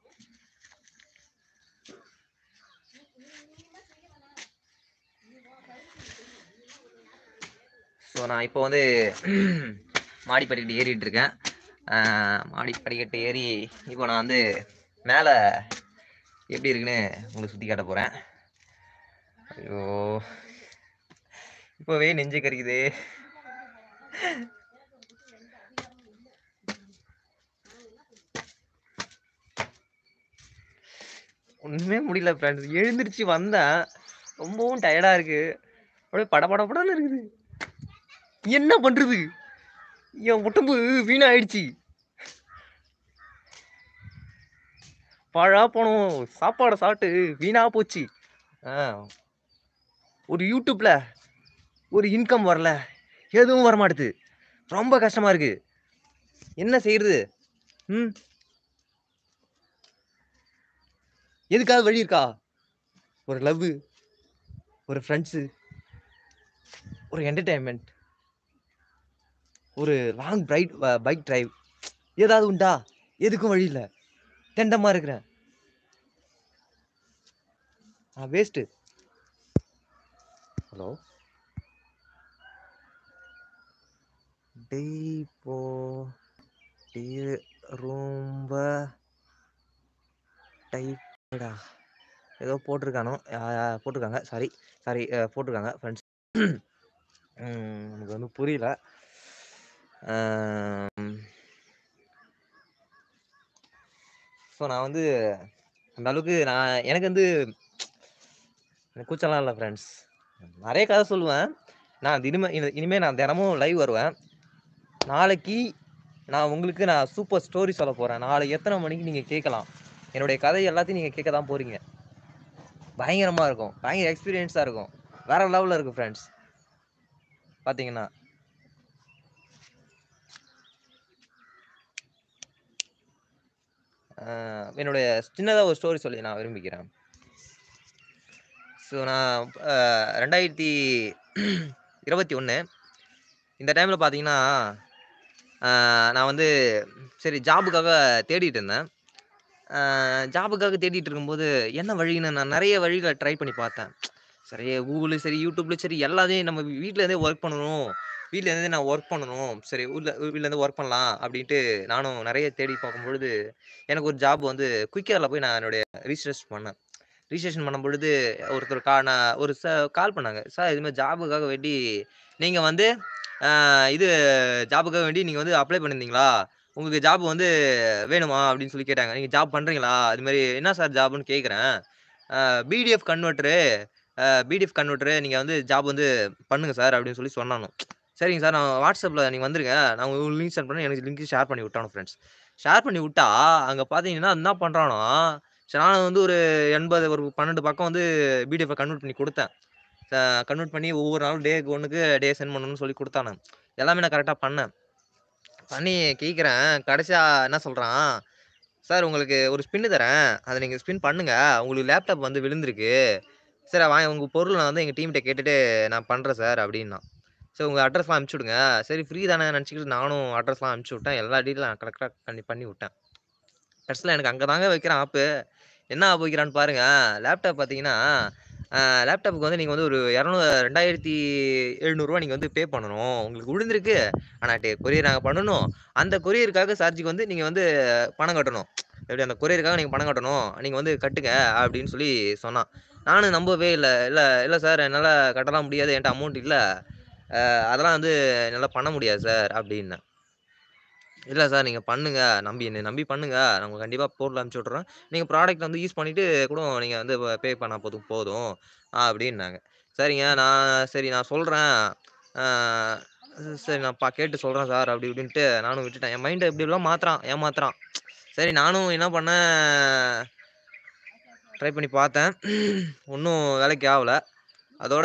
ஸோ நான் இப்போ வந்து மாடி படிக்கட்டு ஏறிட்டு இருக்கேன் ஆஹ் மாடி படிக்கட்டு ஏறி இப்போ நான் வந்து மேலே எப்படி இருக்குன்னு உங்களுக்கு சுற்றி காட்ட போகிறேன் ஐயோ இப்போவே நெஞ்சு கறிக்குது ஒன்றுமே முடியல ஃப்ரெண்ட்ஸ் எழுந்திருச்சு வந்தேன் ரொம்பவும் டயர்டாக இருக்கு அப்படியே படபடபடன்னு இருக்குது என்ன பண்ணுறது என் உடம்பு வீணாயிடுச்சு பழா போனோம் சாப்பாடை சாப்பிட்டு வீணா போச்சு ஆ ஒரு யூடியூப்ல ஒரு இன்கம் வரல எதுவும் வர மாட்டுது ரொம்ப கஷ்டமா இருக்கு என்ன செய்யறது ம் எதுக்காவது வழி இருக்கா ஒரு லவ் ஒரு ஃப்ரெண்ட்ஸு ஒரு என்டர்டைன்மெண்ட் ஒரு லாங் பிரைட் பைக் டிரைவ் ஏதாவது உண்டா எதுக்கும் வழி இல்லை தெண்டமா இருக்கிறேன் ஆ வேஸ்ட்டு ஹலோ டேய் போ டே ரொம்ப டைட்டா ஏதோ போட்டிருக்கானோ யா- யா- போட்டிருக்காங்க சாரி சாரி போட்டிருக்காங்க ஃப்ரெண்ட்ஸ் நமக்கு வந்து புரியல ஸோ நான் வந்து அந்த அளவுக்கு நான் எனக்கு வந்து எனக்கு கூச்சம்லாம் இல்லை ஃப்ரெண்ட்ஸ் நிறைய கதை சொல்லுவேன் நான் இனிமே இனி- இனிமே நான் தினமும் லைவ் வருவேன் நாளைக்கு நான் உங்களுக்கு நான் சூப்பர் ஸ்டோரி சொல்ல போகிறேன் நாளைக்கு எத்தனை மணிக்கு நீங்கள் கேட்கலாம் என்னுடைய கதை எல்லாத்தையும் நீங்கள் கேட்க தான் போகிறீங்க பயங்கரமாக இருக்கும் பயங்கர எக்ஸ்பீரியன்ஸாக இருக்கும் வேற லெவலில் இருக்குது ஃப்ரெண்ட்ஸ் பார்த்தீங்கன்னா ஆஹ் என்னுடைய சின்னதாக ஒரு ஸ்டோரி சொல்லி நான் விரும்பிக்கிறேன் ஸோ நான் ஆஹ் ரெண்டாயிரத்தி இருபத்தி ஒன்று இந்த டைமில் பார்த்தீங்கன்னா ஆஹ் நான் வந்து சரி ஜாபுக்காக தேடிட்டு இருந்தேன் ஜாபுக்காக தேடிட்டு இருக்கும்போது என்ன வழின்னு நான் நிறைய வழிகளை ட்ரை பண்ணி பார்த்தேன் சரி கூகுளு சரி யூடியூப்ல சரி எல்லாத்தையும் நம்ம வீட்டில் இருந்தே ஒர்க் பண்ணணும் வீட்டில் இருந்தே நான் ஒர்க் பண்ணணும் சரி ஊரில் வீட்டிலேருந்து ஒர்க் பண்ணலாம் அப்படின்ட்டு நானும் நிறைய தேடி பார்க்கும் பொழுது எனக்கு ஒரு ஜாப் வந்து குயிக்கரில் போய் நான் என்னுடைய ரிஜிஸ்ட்ரேஷன் பண்ணேன் ரிஜிஸ்ட்ரேஷன் பண்ணும் பொழுது ஒருத்தர் கா நான் ஒரு ச கால் பண்ணாங்க சார் இதுமாதிரி ஜாபுக்காக வேண்டி நீங்கள் வந்து ஆஹ் இது ஜாபுக்காக வேண்டி நீங்கள் வந்து அப்ளை பண்ணியிருந்தீங்களா உங்களுக்கு ஜாப் வந்து வேணுமா அப்படின்னு சொல்லி கேட்டாங்க நீங்கள் ஜாப் பண்ணுறீங்களா அது மாதிரி என்ன சார் ஜாப்னு கேட்குறேன் பிடிஎஃப் கன்வெர்ட்ரு பிடிஎஃப் கன்வெர்ட்ரு நீங்கள் வந்து ஜாப் வந்து பண்ணுங்க சார் அப்படின்னு சொல்லி சொன்னானோ சரிங்க சார் நான் வாட்ஸ்அப்பில் நீங்கள் வந்துருங்க நான் உங்களுக்கு லிங்க் சென்ட் பண்ணி எனக்கு லிங்க் ஷேர் பண்ணி விட்டானோ ஃப்ரெண்ட்ஸ் ஷேர் பண்ணி விட்டா அங்கே பார்த்தீங்கன்னா என்ன பண்ணுறானோ சரி நான் வந்து ஒரு எண்பது ஒரு பன்னெண்டு பக்கம் வந்து பிடிஎஃப் கன்வெர்ட் பண்ணி கொடுத்தேன் கன்வெர்ட் பண்ணி ஒவ்வொரு நாளும் டேக்கு ஒன்றுக்கு டே சென்ட் பண்ணணும்னு சொல்லி கொடுத்தானு எல்லாமே நான் கரெக்டாக பண்ணேன் பண்ணி கேட்குறேன் கடைசியாக என்ன சொல்கிறான் சார் உங்களுக்கு ஒரு ஸ்பின்னு தரேன் அதை நீங்கள் ஸ்பின் பண்ணுங்க உங்களுக்கு லேப்டாப் வந்து விழுந்திருக்கு சரி வாங்க உங்கள் பொருள் நான் வந்து எங்கள் டீம்கிட்ட கேட்டுட்டு நான் பண்ணுறேன் சார் அப்படின்னா சரி உங்கள் அட்ரஸ்லாம் அனுப்பிச்சி விடுங்க சரி ஃப்ரீ தானே நினச்சிக்கிட்டு நானும் அட்ரஸ்லாம் அனுப்பிச்சி விட்டேன் எல்லா டீட்டெயிலும் நான் கரெக்டாக பண்ணி பண்ணி விட்டேன் கடைசியில எனக்கு அங்க தாங்க வைக்கிறான் ஆப்பு. என்ன ஆப் வைக்கிறான்னு பாருங்க. லேப்டாப் பார்த்தீங்கன்னா, அ லேப்டாப்புக்கு வந்து நீங்க வந்து ஒரு 200 2700 நீங்க வந்து பே பண்ணணும். உங்களுக்கு விழுந்திருக்கு. ஆனா டே கொரியர் நாங்க பண்ணணும். அந்த கொரியருக்காக சார்ஜுக்கு வந்து நீங்க வந்து பணம் கட்டணும். எப்படி அந்த கொரியருக்காக நீங்க பணம் கட்டணும். நீங்க வந்து கட்டுங்க அப்படின்னு சொல்லி சொன்னான். நானும் நம்பவே இல்ல. இல்ல இல்ல சார் என்னால கட்டலாம் முடியாது. என்ட்ட அமௌண்ட் இல்ல. அ அதெல்லாம் வந்து என்னால பண்ண முடியாது சார் அப்படின்னேன். இல்ல சார் நீங்க பண்ணுங்க. நம்பி என்னைய நம்பி பண்ணுங்க. நான் உங்களுக்கு கண்டிப்பா பொருள் அனுப்பிச்சு விட்டுறேன். நீங்க ப்ராடக்ட் வந்து யூஸ் பண்ணிட்டு கூட நீங்க வந்து பே பண்ணா போதும் போதும் அப்படின்னாங்க. சரிங்க நான் சரி நான் சொல்றேன். அ சரி நான் பா கேட்டு சொல்றேன் சார் அப்படி இப்படின்ட்டு நானும் விட்டுட்டேன். என் மைண்ட எப்படி எப்படிலாம் மாத்துறான், ஏமாத்துறான். சரி நானும் என்ன பண்ணேன் ட்ரை பண்ணி பார்த்தேன். ஒண்ணும் வேலைக்கு ஆவல. அதோட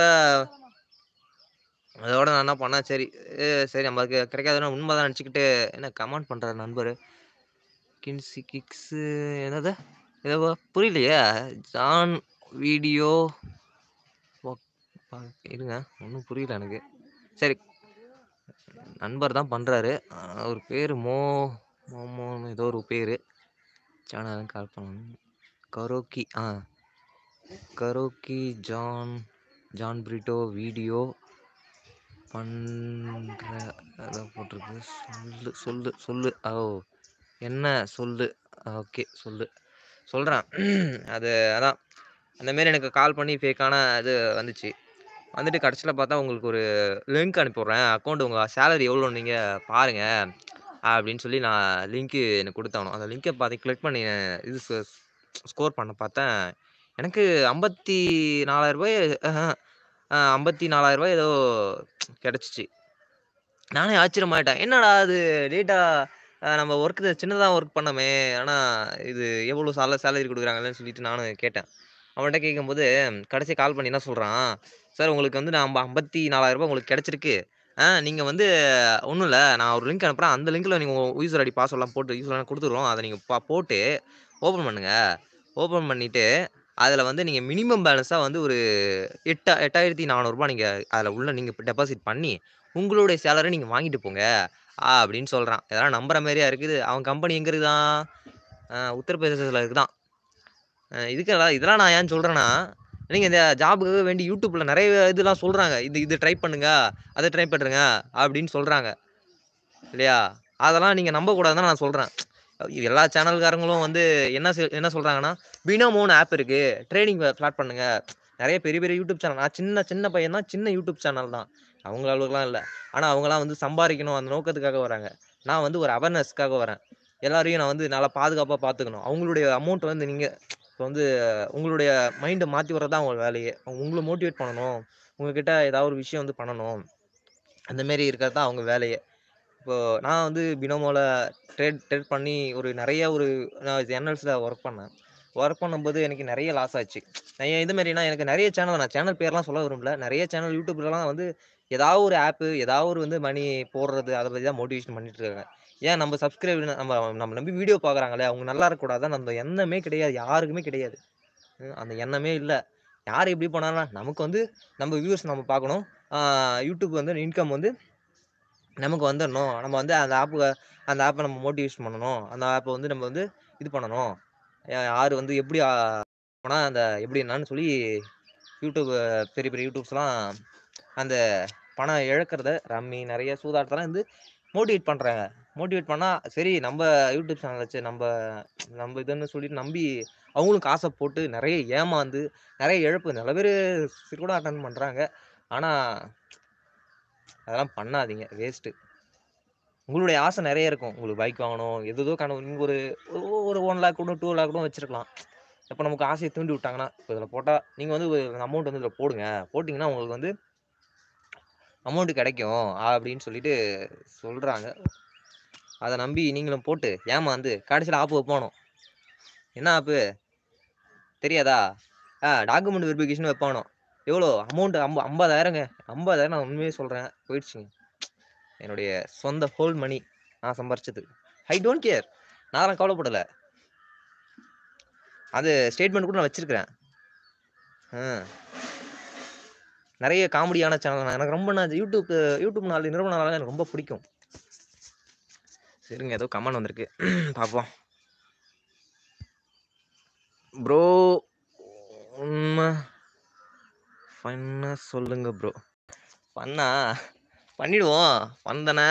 அதோட நான் என்ன பண்ணேன், சரி அ சரி நமக்கு கிடைக்காதுன்னு உண்மை தான் நினச்சுக்கிட்டு என்ன கமெண்ட் பண்றாரு நண்பரு. கின்சி கிக்ஸு என்னது? ஏதோ புரியலையே. ஜான் வீடியோ ஒக் ப இருங்க. ஒண்ணும் புரியல எனக்கு. சரி. நண்பர் தான் பண்றாரு. அ அவர் பேரு மோ மோமோன்னு ஏதோ ஒரு பேரு. சேனல் கால் பண்ணணும். கரோக்கி ஆ. Karaoke John John Britto video பண்ற ஏதோ போட்டிருக்கு. சொல்லு சொல்லு சொல்லு. ஓ! என்ன சொல்லு. ஓகே சொல்லு. சொல்றேன். அது அதான். அந்த மாரி எனக்கு கால் பண்ணி ஃபேக்கான இது வந்துச்சு. வந்துட்டு கடைசியில பார்த்தா உங்களுக்கு ஒரு லிங்க் அனுப்பி விடுறேன். அக்கவுண்ட் உங்க சேலரி எவ்வளோன்னு நீங்க பாருங்க. அப்படின்னு சொல்லி நான் லிங்க் எனக்கு குடுத்தானும். அந்த லிங்க பாத்து கிளிக் பண்ணி இது ஸ் ஸ்கோர் பண்ண பார்த்தேன். எனக்கு ரூ. 54,000 ஆஹ அ ரூ. 54,000 ஏதோ கிடைச்சுச்சு. நானே ஆச்சரியமாயிட்டேன். என்னடா இது டேட்டா அ நம்ம ஒர்க் சின்னதா ஒர்க் பண்ணோமே. ஆனா இது எவ்வளோ சால சேலரி குடுக்குறாங்களேன்னு சொல்லிட்டு நானும் கேட்டேன். அவன்ட்ட கேட்கும்போது கடைசியா கால் பண்ணி என்ன சொல்றான், சார் உங்களுக்கு வந்து நான் ரூ. 54,000 உங்களுக்கு கிடைச்சிருக்கு. ஆ நீங்க வந்து ஒண்ணும் இல்ல. நான் ஒரு லிங்க் அனுப்புறேன். அந்த லிங்க்ல நீங்க உங்க யூசர் ஐடி பாஸ்வேர்ட்லாம் போட்டு யூசர்லாம் குடுத்துருவோம். அத நீங்க ப போட்டு ஓப்பன் பண்ணுங்க. ஓப்பன் பண்ணிட்டு அதுல வந்து நீங்க மினிமம் பேலன்ஸா வந்து ஒரு எட்டா ரூ. 8,400 நீங்க அதுல உள்ள நீங்க டெபாசிட் பண்ணி, உங்களுடைய சேலரிய நீங்க வாங்கிட்டு போங்க. அப்படின்னு சொல்றான். இதெல்லாம் நம்புற மாரியா இருக்குது. அவன் கம்பெனி எங்க இருக்குதாம்? அ உத்தரப்பிரதேசத்துல இருக்குதாம். அ இதுக்கெல்லாம் இதெல்லாம் நான் ஏன் சொல்றேன்னா, நீங்க இந்த ஜாப்க்காக வேண்டி YouTubeல நெறைய இதெல்லாம் சொல்றாங்க. இது இது ட்ரை பண்ணுங்க. அத ட்ரை பண்ணுங்க அப்படின்னு சொல்றாங்க. இல்லையா? அதெல்லாம் நீங்க நம்பக்கூடாதுன்னு தான் நான் சொல்றேன். எல்லா சேனல்காரங்களும் வந்து என்ன செ என்ன சொல்றாங்கன்னா, பினோமோன்னு ஆப் இருக்கு. ட்ரேடிங் ஸ்டார்ட் பண்ணுங்க. நெறைய பெரிய பெரிய யூடியூப் சேனல் நான் சின்ன சின்ன பையன் தான். சின்ன யூடியூப் சேனல் தான். அவங்க அளவுக்குலாம் இல்ல. ஆனா அவங்கலாம் வந்து சம்பாரிக்கணும் அந்த நோக்கத்துக்காக வராங்க. நான் வந்து ஒரு அவேர்னஸ்க்காக வரேன். எல்லாரையும் நான் வந்து நல்லா பாதுகாப்பா பார்த்துக்கணும். அவங்களுடைய அமௌண்ட் வந்து நீங்க இப்ப வந்து உங்களுடைய மைண்ட மாத்தி விடுறது தான் அவங்க வேலையே. உங்கள மோட்டிவேட் பண்ணணும். உங்ககிட்ட ஏதாவது ஒரு விஷயம் வந்து பண்ணணும். அந்த மாரி இருக்கிறது தான் அவங்க வேலையே. இப்போ நான் வந்து பினோமோல ட்ரேட் ட்ரேட் பண்ணி ஒரு நெறைய ஒரு நான் சேனல்ஸ்ல ஒர்க் பண்ணேன். ஒர்க் பண்ணும்போது எனக்கு நெறைய லாஸ் ஆச்சு. நான் இது மாரினா எனக்கு நெறைய சேனல் நான் சேனல் பேர்லாம் சொல்ல விரும்பல. நெறைய சேனல் YouTubeலலாம் வந்து ஏதாவது ஒரு ஆப், ஏதாவது ஒரு வந்து மணி போடுறது அத பத்தி தான் மோட்டிவேஷன் பண்ணிட்டு இருக்காங்க. ஏன் நம்ம சப்ஸ்கிரைப் நம்ம நம்ம நம்பி வீடியோ பார்க்குறாங்களே, அவங்க நல்லா இருக்கக்கூடாதான்னு அந்த எண்ணமே கிடையாது. யாருக்குமே கிடையாது. ம் அந்த எண்ணமே இல்ல. யார் எப்படி பண்ணாலும் நமக்கு வந்து நம்ம வியூவர்ஸ் நம்ம பார்க்கணும். ஆ YouTube வந்து இன்கம் வந்து நமக்கு வந்துரணும். நம்ம வந்து அந்த ஆப் அந்த ஆப்ப நம்ம மோட்டிவேஷன் பண்ணணும். அந்த ஆப்ப வந்து நம்ம வந்து இது பண்ணணும். யா யாரு வந்து எப்படி ஆ போனா அந்த எப்படி என்னான்னு சொல்லி YouTube பெரிய பெரிய யூடியூப்ஸ்லாம் அந்த பணம் இழக்கிறத ரம்மி நெறைய சூதாட்டத்தெல்லாம் வந்து மோட்டிவேட் பண்றாங்க. மோட்டிவேட் பண்ணா சரி நம்ப யூடியூப் சேனல் வச்சு நம்ப நம்ப இதுன்னு சொல்லிட்டு நம்பி அவங்களும் காச போட்டு நெறைய ஏமாந்து, நெறைய இழப்பு நெறைய பேரு கூட அட்டெண்ட் பண்றாங்க. ஆனா அதெல்லாம் பண்ணாதீங்க. வேஸ்ட்டு. உங்களுடைய ஆசை நெறைய இருக்கும். உங்களுக்கு பைக் வாங்கணும். ஏதேதோ கனவு நீங்க ஒரு ஒரு 1,00,000 கூட 2,00,000 கூட வச்சிருக்கலாம். இப்ப நமக்கு ஆசைய தூண்டி விட்டாங்கன்னா, இப்ப இதுல போட்டா நீங்க வந்து அமௌண்ட் வந்து இதுல போடுங்க. போட்டீங்கன்னா உங்களுக்கு வந்து அமௌண்ட் கிடைக்கும். அப்படின்னு சொல்லிட்டு சொல்றாங்க. அத நம்பி நீங்களும் போட்டு ஏமாந்து கடைசியில ஆப் வைப்பானுவோ. என்ன ஆப்பு? தெரியாதா? ஆ டாக்குமெண்ட் வெரிஃபிகேஷன் வைப்பானுவோ. எவ்வளோ? அமௌண்ட் அம்ப 50,000ங்க. 50,000 நான் உண்மையே சொல்றேன். போயிடுச்சுங்க. என்னுடைய சொந்த ஹோல் மனி நான் சம்பாரிச்சது. I don't care. நான்லாம் கவலைப்படல. அது ஸ்டேட்மெண்ட் கூட நான் வச்சிருக்கிறேன். ம். நெறைய காமெடியான சேனல் எனக்கு ரொம்ப நான் YouTube YouTube நாலு நிறுவனம்னால எனக்கு ரொம்ப பிடிக்கும். சரிங்க ஏதோ கமெண்ட் வந்திருக்கு. பார்ப்போம். ப்ரோ உண்மை ஃபன்னா சொல்லுங்க ப்ரோ ஃபன்னா பண்ணிடுவோம் ஃபன் தானே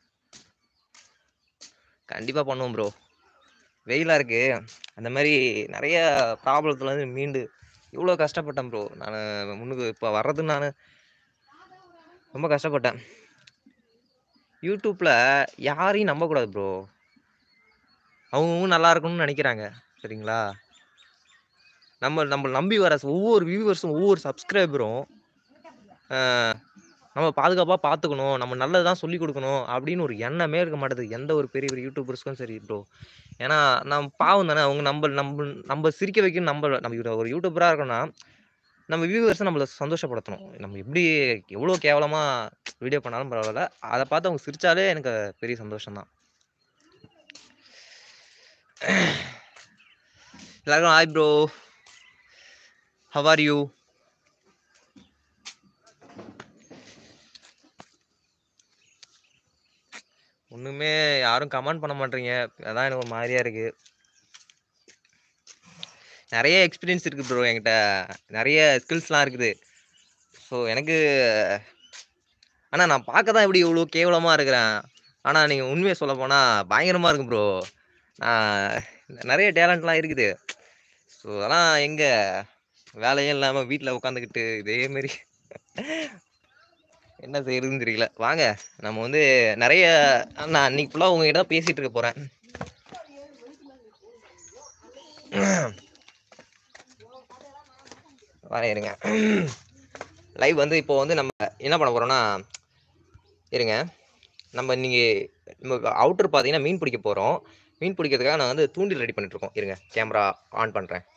கண்டிப்பாக பண்ணுவோம் ப்ரோ வெயிலாக இருக்கு அந்த மாதிரி நிறைய ப்ராப்ளத்துலேருந்து மீண்டு இவ்வளோ கஷ்டப்பட்டேன் ப்ரோ நான் முன்னுக்கு இப்போ வர்றதுன்னு நான் ரொம்ப கஷ்டப்பட்டேன் யூடியூப்பில் யாரையும் நம்பக்கூடாது ப்ரோ அவங்கவுங்க நல்லா இருக்கணும்னு நினைக்கிறாங்க சரிங்களா நம்ம நம்ம நம்பி வர ஒவ்வொரு வியூவர்ஸும் ஒவ்வொரு சப்ஸ்கிரைபரும் நம்ம பாதுகாப்பாக பார்த்துக்கணும் நம்ம நல்லது தான் சொல்லிக் கொடுக்கணும் அப்படின்னு ஒரு எண்ணமே இருக்க மாட்டேது எந்த ஒரு பெரிய பெரிய யூடியூபர்ஸ்க்கும் சரி ப்ரோ ஏன்னா நம்ம பாவம் தானே அவங்க நம்ம நம்ம நம்ம சிரிக்க வைக்கணும் நம்ம நம்ம ஒரு- ஒரு யூடியூபராக இருக்கோம்னா நம்ம வியூவர்ஸை நம்மளை சந்தோஷப்படுத்தணும் நம்ம எப்படி எவ்வளோ கேவலமாக வீடியோ பண்ணாலும் பரவாயில்ல அதை பார்த்து அவங்க சிரிச்சாலே எனக்கு பெரிய சந்தோஷம்தான் எல்லாருக்கும் hi bro how are you ஒன்றுமே யாரும் கமெண்ட் பண்ண மாட்டீங்க அதான் எனக்கு ஒரு மாதிரியா இருக்கு நிறைய எக்ஸ்பீரியன்ஸ் இருக்குது ப்ரோ என்கிட்ட நிறைய ஸ்கில்ஸ்லாம் இருக்குது ஸோ எனக்கு ஆனால் நான் பார்க்க தான் இப்படி இவ்வளோ கேவலமாக இருக்கிறேன் ஆனால் நீங்கள் உண்மையை சொல்ல போனால் பயங்கரமாக இருக்கும் ப்ரோ நான் நிறைய டேலண்ட்லாம் இருக்குது ஸோ அதெல்லாம் எங்கே வேலையும் இல்லாமல் வீட்டில் உட்காந்துக்கிட்டு இதே மாதிரி என்ன செய்யறதுன்னு தெரியல வாங்க நம்ம வந்து நிறைய நான் அன்னைக்கு ஃபுல்லாக உங்ககிட்ட தான் பேசிகிட்டு இருக்க போகிறேன் வரேன் இருங்க லைவ் வந்து இப்போ வந்து நம்ம என்ன பண்ண போகிறோம்னா இருங்க நம்ம நீங்கள் நம்ம அவுட்டர் பார்த்தீங்கன்னா மீன் பிடிக்க போகிறோம் மீன் பிடிக்கிறதுக்காக நான் வந்து தூண்டில் ரெடி பண்ணிட்டு இருக்கோம் இருங்க கேமரா ஆன் பண்ணுறேன்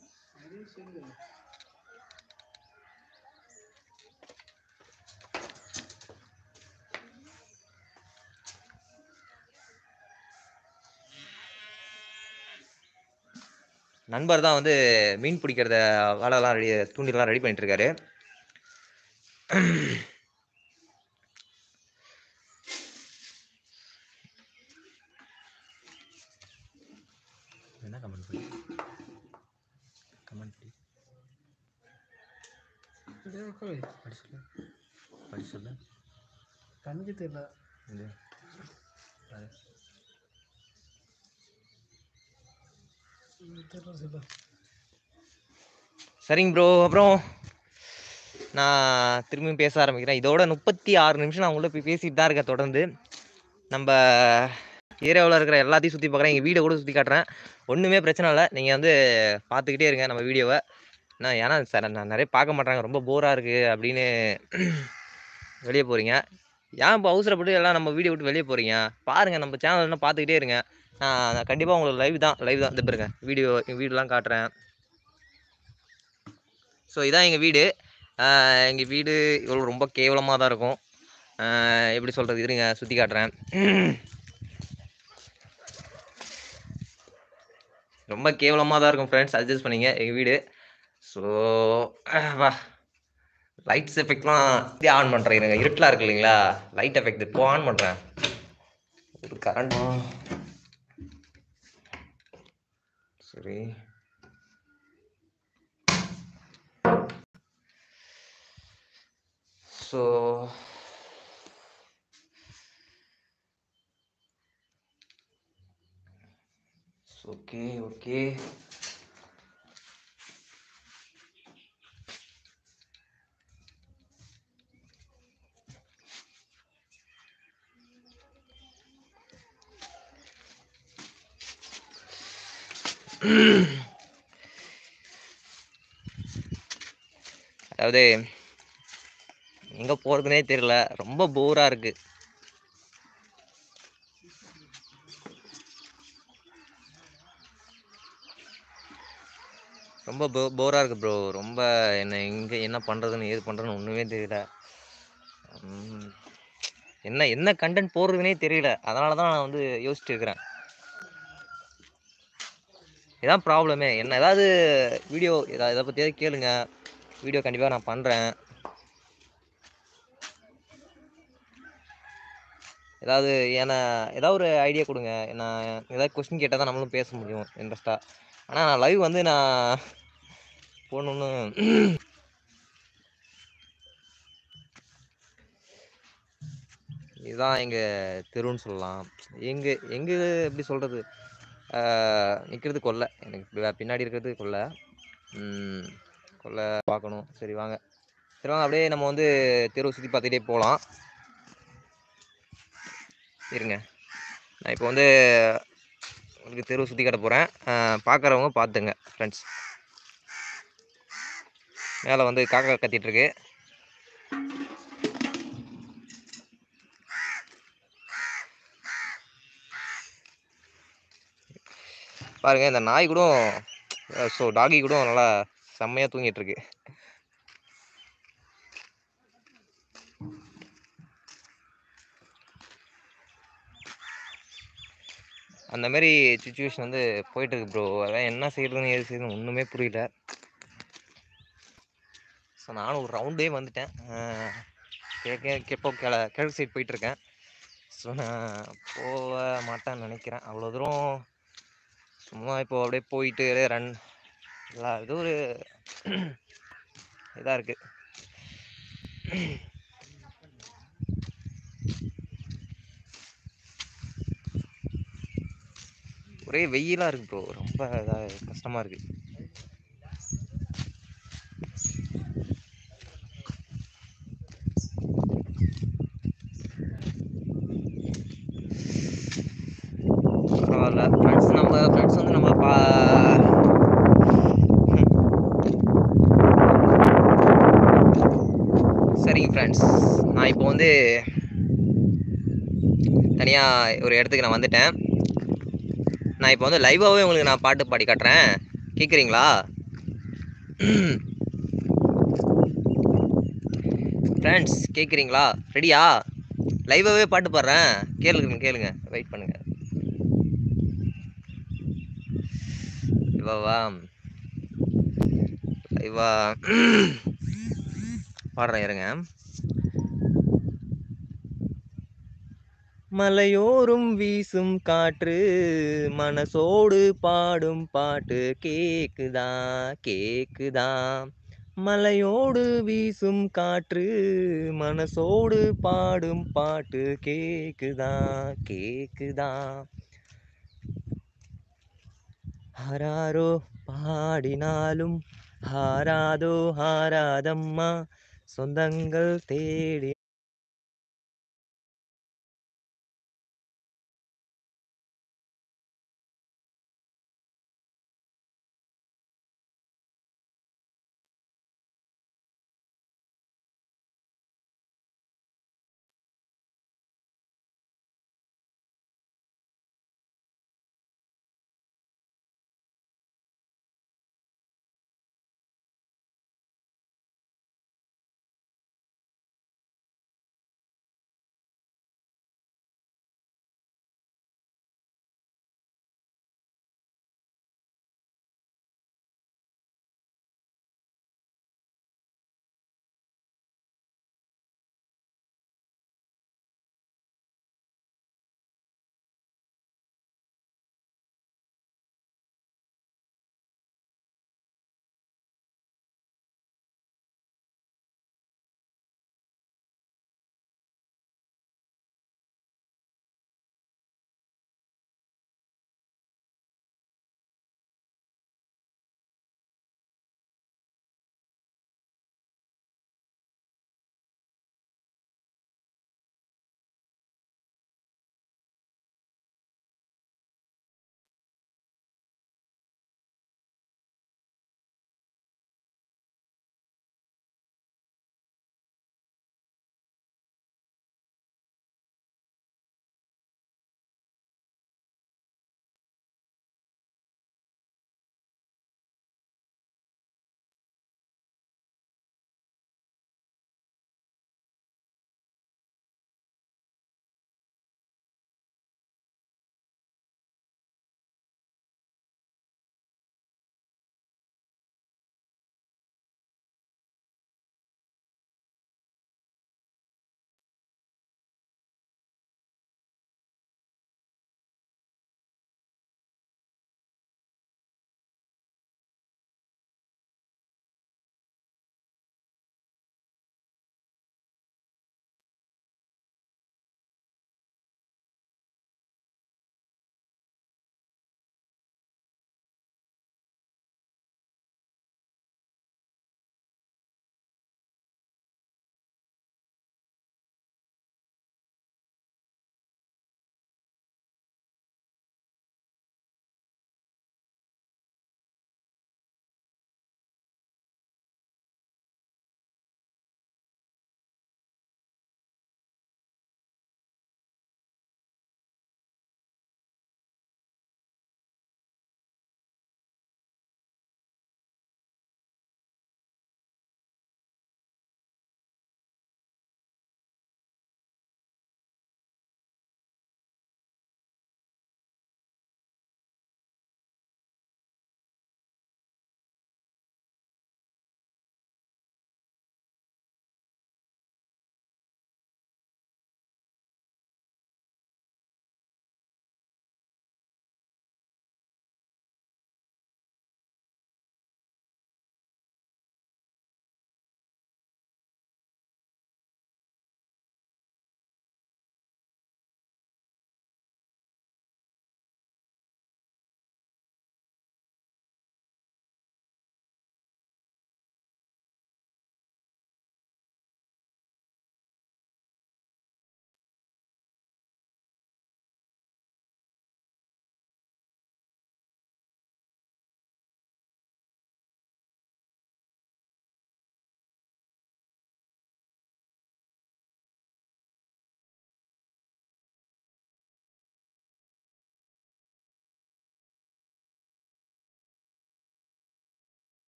நண்பர் தான் வந்து மீன் பிடிக்கிறத வலைலாம் ரெடி தூண்டிலாம் ரெடி பண்ணிட்டு இருக்காரு என்ன கமெண்ட் பண்ணி கமெண்ட் பண்ணி படி சொல்லு படி சொல்லு கண்ணுக்கு தெரியல இது பாரு. தெரியல சொல்லு சரிங்க ப்ரோ அப்புறம் நான் திரும்பியும் பேச ஆரம்பிக்கிறேன் இதோட முப்பத்தி ஆறு நிமிஷம் நான் உள்ள போய் பேசிட்டு தான் இருக்கேன் தொடர்ந்து நம்ம ஏரியாவில் இருக்கிற எல்லாத்தையும் சுற்றி பார்க்குறேன் எங்கள் வீடை கூட சுற்றி காட்டுறேன் ஒன்றுமே பிரச்சனை இல்லை நீங்கள் வந்து பார்த்துக்கிட்டே இருங்க நம்ம வீடியோவை நான் ஏன்னா சார் நான் நிறைய பார்க்க மாட்டாங்க ரொம்ப போராக இருக்குது அப்படின்னு வெளியே போகிறீங்க ஏன் இப்போ அவசரப்பட்டு எல்லாம் நம்ம வீடியோ விட்டு வெளியே போகிறீங்க பாருங்கள் நம்ம சேனல் என்ன பார்த்துக்கிட்டே இருங்க நான் கண்டிப்பாக உங்களுக்கு லைவ் தான் லைவ் தான் இந்த பாருங்க வீடியோ எங்கள் வீடுலாம் காட்டுறேன் ஸோ இதான் எங்கள் வீடு எங்கள் வீடு இவ்வளோ ரொம்ப கேவலமாக தான் இருக்கும் ஆஹ் எப்படி சொல்கிறது இருங்க சுற்றி காட்டுறேன் ரொம்ப கேவலமாக தான் இருக்கும் ஃப்ரெண்ட்ஸ் அட்ஜஸ்ட் பண்ணிங்க எங்கள் வீடு ஸோ வா லைட்ஸ் எஃபெக்ட்லாம் இதே ஆன் பண்ணுறேன் இருங்க இருட்டலாக இருக்கு இல்லைங்களா லைட் எஃபெக்ட் இப்போ ஆன் பண்ணுறேன் ஒரு கரண்ட் சரி ஸோ ஓகே ஓகே அதாவது எங்கே போகிறதுனே தெரியல ரொம்ப போராக இருக்கு ரொம்ப போ போராக இருக்கு ப்ரோ ரொம்ப என்ன எங்கே என்ன பண்ணுறதுன்னு ஏது பண்ணுறதுன்னு ஒன்றுமே தெரியல உம், என்ன என்ன கண்டென்ட் போடுறதுனே தெரியல அதனால தான் நான் வந்து யோசிச்சுட்டு இருக்கிறேன் இதான் ப்ராப்ளமே என்ன ஏதாவது வீடியோ இதை இதை பற்றியாவது கேளுங்க வீடியோ கண்டிப்பாக நான் பண்ணுறேன் ஏதாவது ஏன்னா ஏதாவது ஒரு ஐடியா கொடுங்க நான் ஏதாவது கொஸ்டின் கேட்டால் தான் நம்மளும் பேச முடியும் இன்ட்ரெஸ்ட்டாக ஆனால் நான் லைவ் வந்து நான் போகணுன்னு இதுதான் எங்கள் தெருன்னு சொல்லலாம் எங்கள் எங்கள் எப்படி சொல்கிறது நிற்கிறது கொல்லை எனக்கு பி- பின்னாடி இருக்கிறது கொல்லை ம், கொல்லை பார்க்கணும் சரி வாங்க சரி வாங்க அப்படியே நம்ம வந்து தெருவை சுற்றி பார்த்துட்டே போகலாம் இருங்க நான் இப்போ வந்து உங்களுக்கு தெருவை சுற்றி காட்ட போகிறேன் பார்க்குறவங்க பார்த்துங்க ஃப்ரெண்ட்ஸ் மேலே வந்து காக்கா கத்திட்டு இருக்கு பாருங்க இந்த நாய் கூட ஸோ டாகி கூட நல்லா செம்மையாக தூங்கிட்டு இருக்கு அந்த மாதிரி சுச்சுவேஷன் வந்து போயிட்டு இருக்கு ப்ரோ அதான் என்ன செய்யறதுன்னு ஏது செய்யறதுன்னு ஒன்றுமே புரியல ஸோ நானும் ஒரு ரவுண்டே வந்துட்டேன் கேட்க கேப்போ கிள கிழக்கு சைடு போயிட்டுருக்கேன் ஸோ நான் போக மாட்டேன்னு நினைக்கிறேன் அவ்வளோ தூரம் சும்மா இப்போ அப்படியே போயிட்டு ரன் எல்லா இது ஒரு இதாக இருக்குது ஒரே வெயிலாக இருக்கு ப்ரோ ரொம்ப இதாக கஷ்டமாக இருக்குது பரவாயில்ல ஃப்ரெண்ட்ஸ் நம்ம ஃப்ரெண்ட்ஸ் வந்து நம்ம பா சரிங்க ஃப்ரெண்ட்ஸ் நான் இப்போ வந்து தனியாக ஒரு இடத்துக்கு நான் வந்துட்டேன் நான் இப்போ வந்து லைவாகவே உங்களுக்கு நான் பாட்டு பாடி காட்டுறேன் கேட்குறீங்களா ஃப்ரெண்ட்ஸ் கேட்குறீங்களா ரெடியா லைவாகவே பாட்டு பாடுறேன் கேளுங்க கேளுங்க வெயிட் பண்ணுங்க லைவாவா லைவா பாடுறேன் இருங்க மலையோரும் வீசும் காற்று மனசோடு பாடும் பாட்டு கேக்குதா கேக்குதா மலையோடு வீசும் காற்று மனசோடு பாடும் பாட்டு கேக்குதா கேக்குதா ஹராரோ பாடினாலும் ஹாராதோ ஹாராதம்மா சொந்தங்கள் தேடி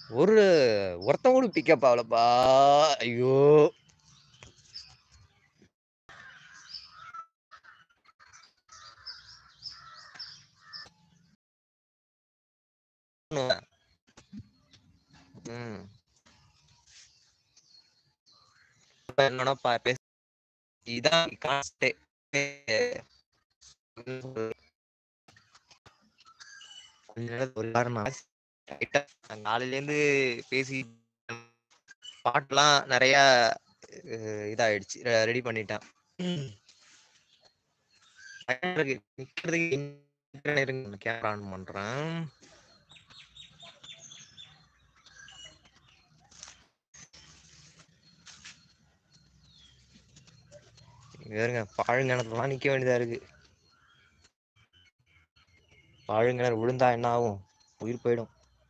ஒரு ஒருத்தன் கூட பிக்கப் ஆகலப்பா ஐயோ ம் இப்ப என்னன்னா பா- பேச இதான் கான்ஸ்டே கொஞ்ச நேரம் ஒரு வாரம் லைட்டா காலையில இருந்து பேசி பாட்டுலாம் நிறைய அஹ், இதாயிடுச்சு ரெடி பண்ணிட்டேன் நிக்கிறதுக்கு கேமரா ஆன் பண்றேன் இங்க பாருங்க பாழுங்கிணத்துலாம் நிக்க வேண்டியதா இருக்கு பாழுங்கிணறு விழுந்தா என்ன ஆகும் உயிர் போயிடும்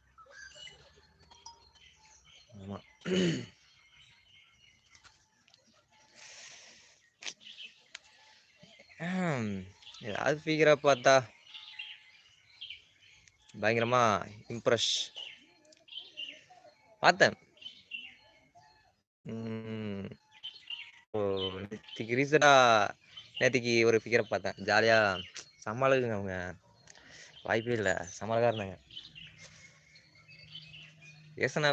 ஆமா ஹம், ஏதாவது ஃபிகரா பார்த்தா பயங்கரமா இம்ப்ரெஸ் பார்த்தேன் உம், ஓ நேற்றுக்கு ரீசெண்டா நேற்றுக்கு ஒரு ஃபிகரை பார்த்தேன் ஜாலியா சமாளுக்குங்க அவங்க வாய்ப்பே இல்லை சமாளகா இருந்தாங்க ஏசனா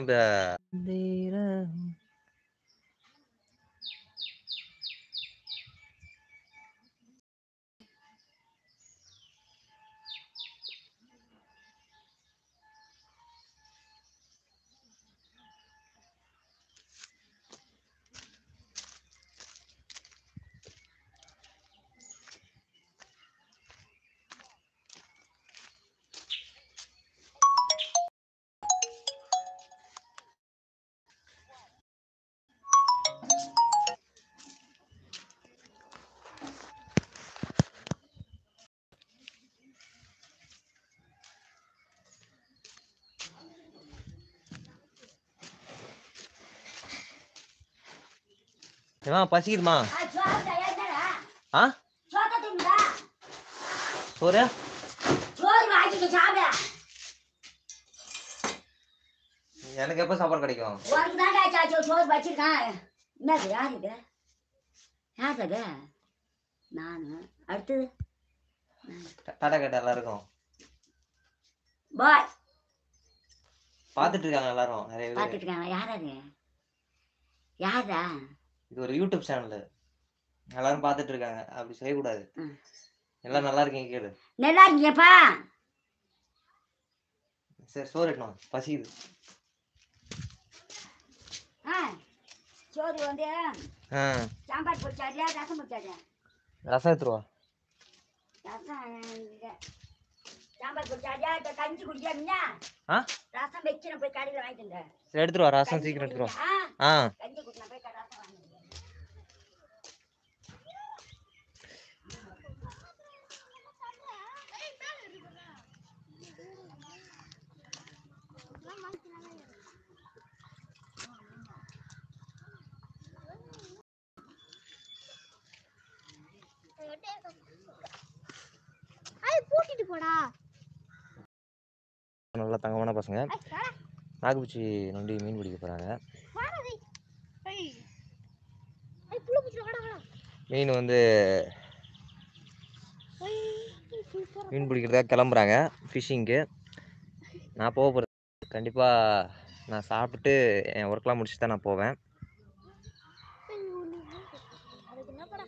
ஏமா பசிக்குதுமா ஆ சோறு எனக்கு எப்போ சாப்பாடு கிடைக்கும் என்னது யார் இது யார் அது நான் அடுத்தது ட- டாடா கேட்ட எல்லாருக்கும் பாய் பார்த்துட்டு இருக்காங்க எல்லாரும் நிறைய பேர் பார்த்துட்டு இருக்காங்க யார் அது யாரா இது ஒரு யூடியூப் சேனல் எல்லாரும் பார்த்துட்டு இருக்காங்க அப்படி செய்யக்கூடாது ம். எல்லாம் நல்லா இருக்கீங்க கேளு நல்லா இருக்கீங்கப்பா சரி சோறு எட்டணும் பசிக்குது ஆ சோறு வந்து ஆ சாம்பார் பிடிச்சாடியா ரசம் பிடிச்சாடியா ரசம் எடுத்துருவா ரசம் இங்க. சாம்பார் பிடிச்சாடியா இப்போ கஞ்சி குடிச்சா முன்ன ஆ ரசம் வச்சு போய் கடையில் வாங்கிட்டு வந்தேன் சரி எடுத்துருவா ரசம் சீக்கிரம் எடுத்துருவா ஆ ஆ கஞ்சி குடிச்சா போய் க- ரசம் வாங்கிட்டு வந்தேன். பூட்டிட்டு போடா நல்லா தங்கமான பசங்க நாகப்பூச்சி நொண்டி மீன் பிடிக்க போறாங்க புள்ள பூச்சி வாடா வாடா மீன் வந்து சூப்பர் மீன் பிடிக்கிறதுக்காக கிளம்புறாங்க ஃபிஷ்ஷிங்க்கு நான் போக போகிறது கண்டிப்பாக நான் சாப்பிட்டு என் ஒர்க்லாம் முடிச்சுட்டு தான் நான் போவேன் அதுக்கு என்ன படம்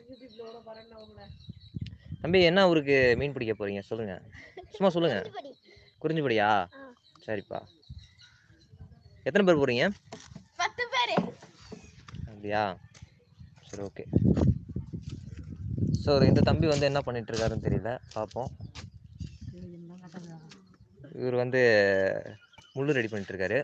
தம்பி என்ன ஊருக்கு மீன் பிடிக்க போறீங்க சொல்லுங்க சும்மா சொல்லுங்க படி குறிஞ்சிபடியா ஆ. சரிப்பா எத்தனை பேர் போறீங்க பத்து பேரு அப்படியா சரி ஓகே ஸோ இந்த தம்பி வந்து என்ன பண்ணிட்டு இருக்காருன்னு தெரியல பார்ப்போம் இவர் வந்து முள்ளு ரெடி பண்ணிட்டு இருக்காரு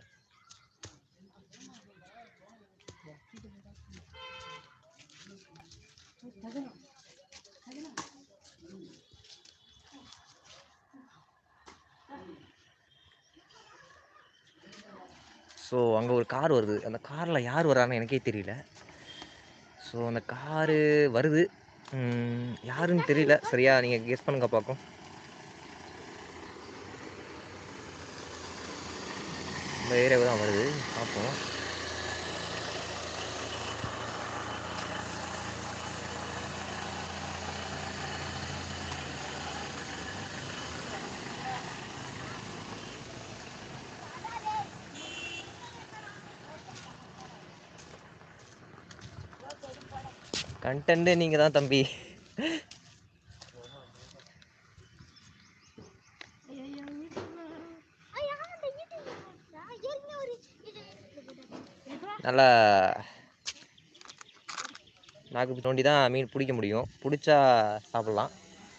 ஸோ அங்கே ஒரு கார் வருது அந்த காரில் யார் வரான்னு எனக்கே தெரியல ஸோ அந்த காரு வருது ம், யாருன்னு தெரியல சரியா நீங்கள் கெஸ் பண்ணுங்க பார்க்கும் நம்ம ஏரியாவுக்கு தான் வருது பார்ப்போம் கண்டென்ட்டே நீங்கள் தான் தம்பி நல்லா நாக்கு தோண்டி தான் மீன் பிடிக்க முடியும் பிடிச்சா சாப்பிட்லாம்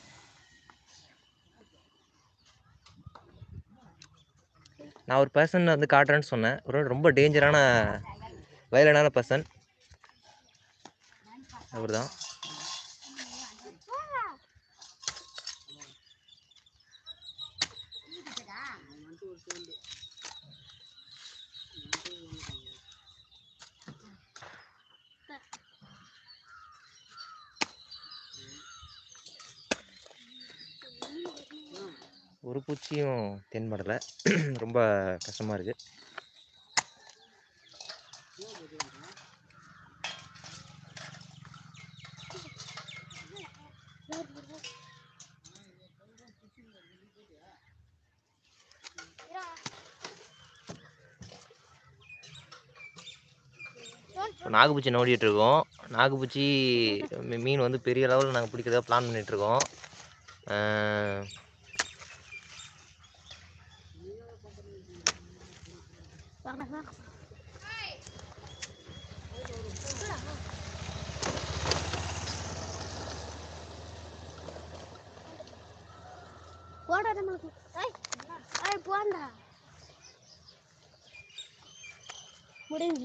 நான் ஒரு பர்சன் வந்து காட்டுறேன்னு சொன்னேன் ஒரு ரொம்ப டேஞ்சரான வயலனான பர்சன் அவர் தான் ஒரு பூச்சியும் தென்படலை ரொம்ப கஷ்டமாக இருக்குது இப்போ நாகுப்பூச்சி நோண்டிட்டு இருக்கோம் நாகுப்பூச்சி மீ- மீன் வந்து பெரிய லெவலில் நாங்கள் பிடிக்கிறதா பிளான் பண்ணிட்டு இருக்கோம் அஹ் போடா நம்மளுக்கு ஏய் ஏய் போண்டா முடிஞ்சு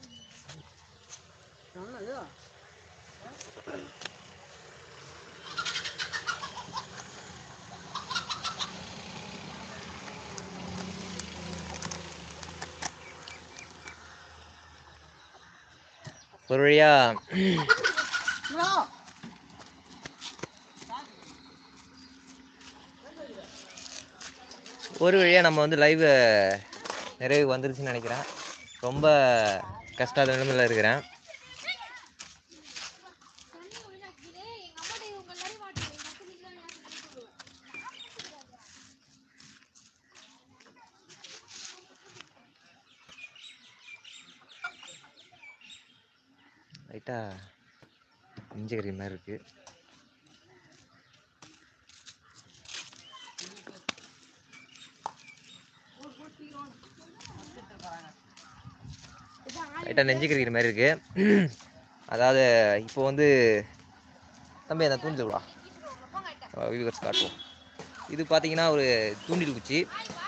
ஒரு வழியா ஒரு வழியா நம்ம வந்து லைவ் நிறைவு வந்துருச்சுன்னு நினைக்கிறேன் ரொம்ப கஷ்ட நிலைமையில் இருக்கிறேன் லைட்டாக நெஞ்சக்கறி மாதிரி இருக்கு லைட்டாக நெஞ்சு கறிக்கிற மாதிரி இருக்கு அதாவது இப்போ வந்து தம்பி அந்த தூண்டில் விடா வியூவர்ஸ் காட்டுவோம் இது பார்த்தீங்கன்னா ஒரு தூண்டில் குச்சி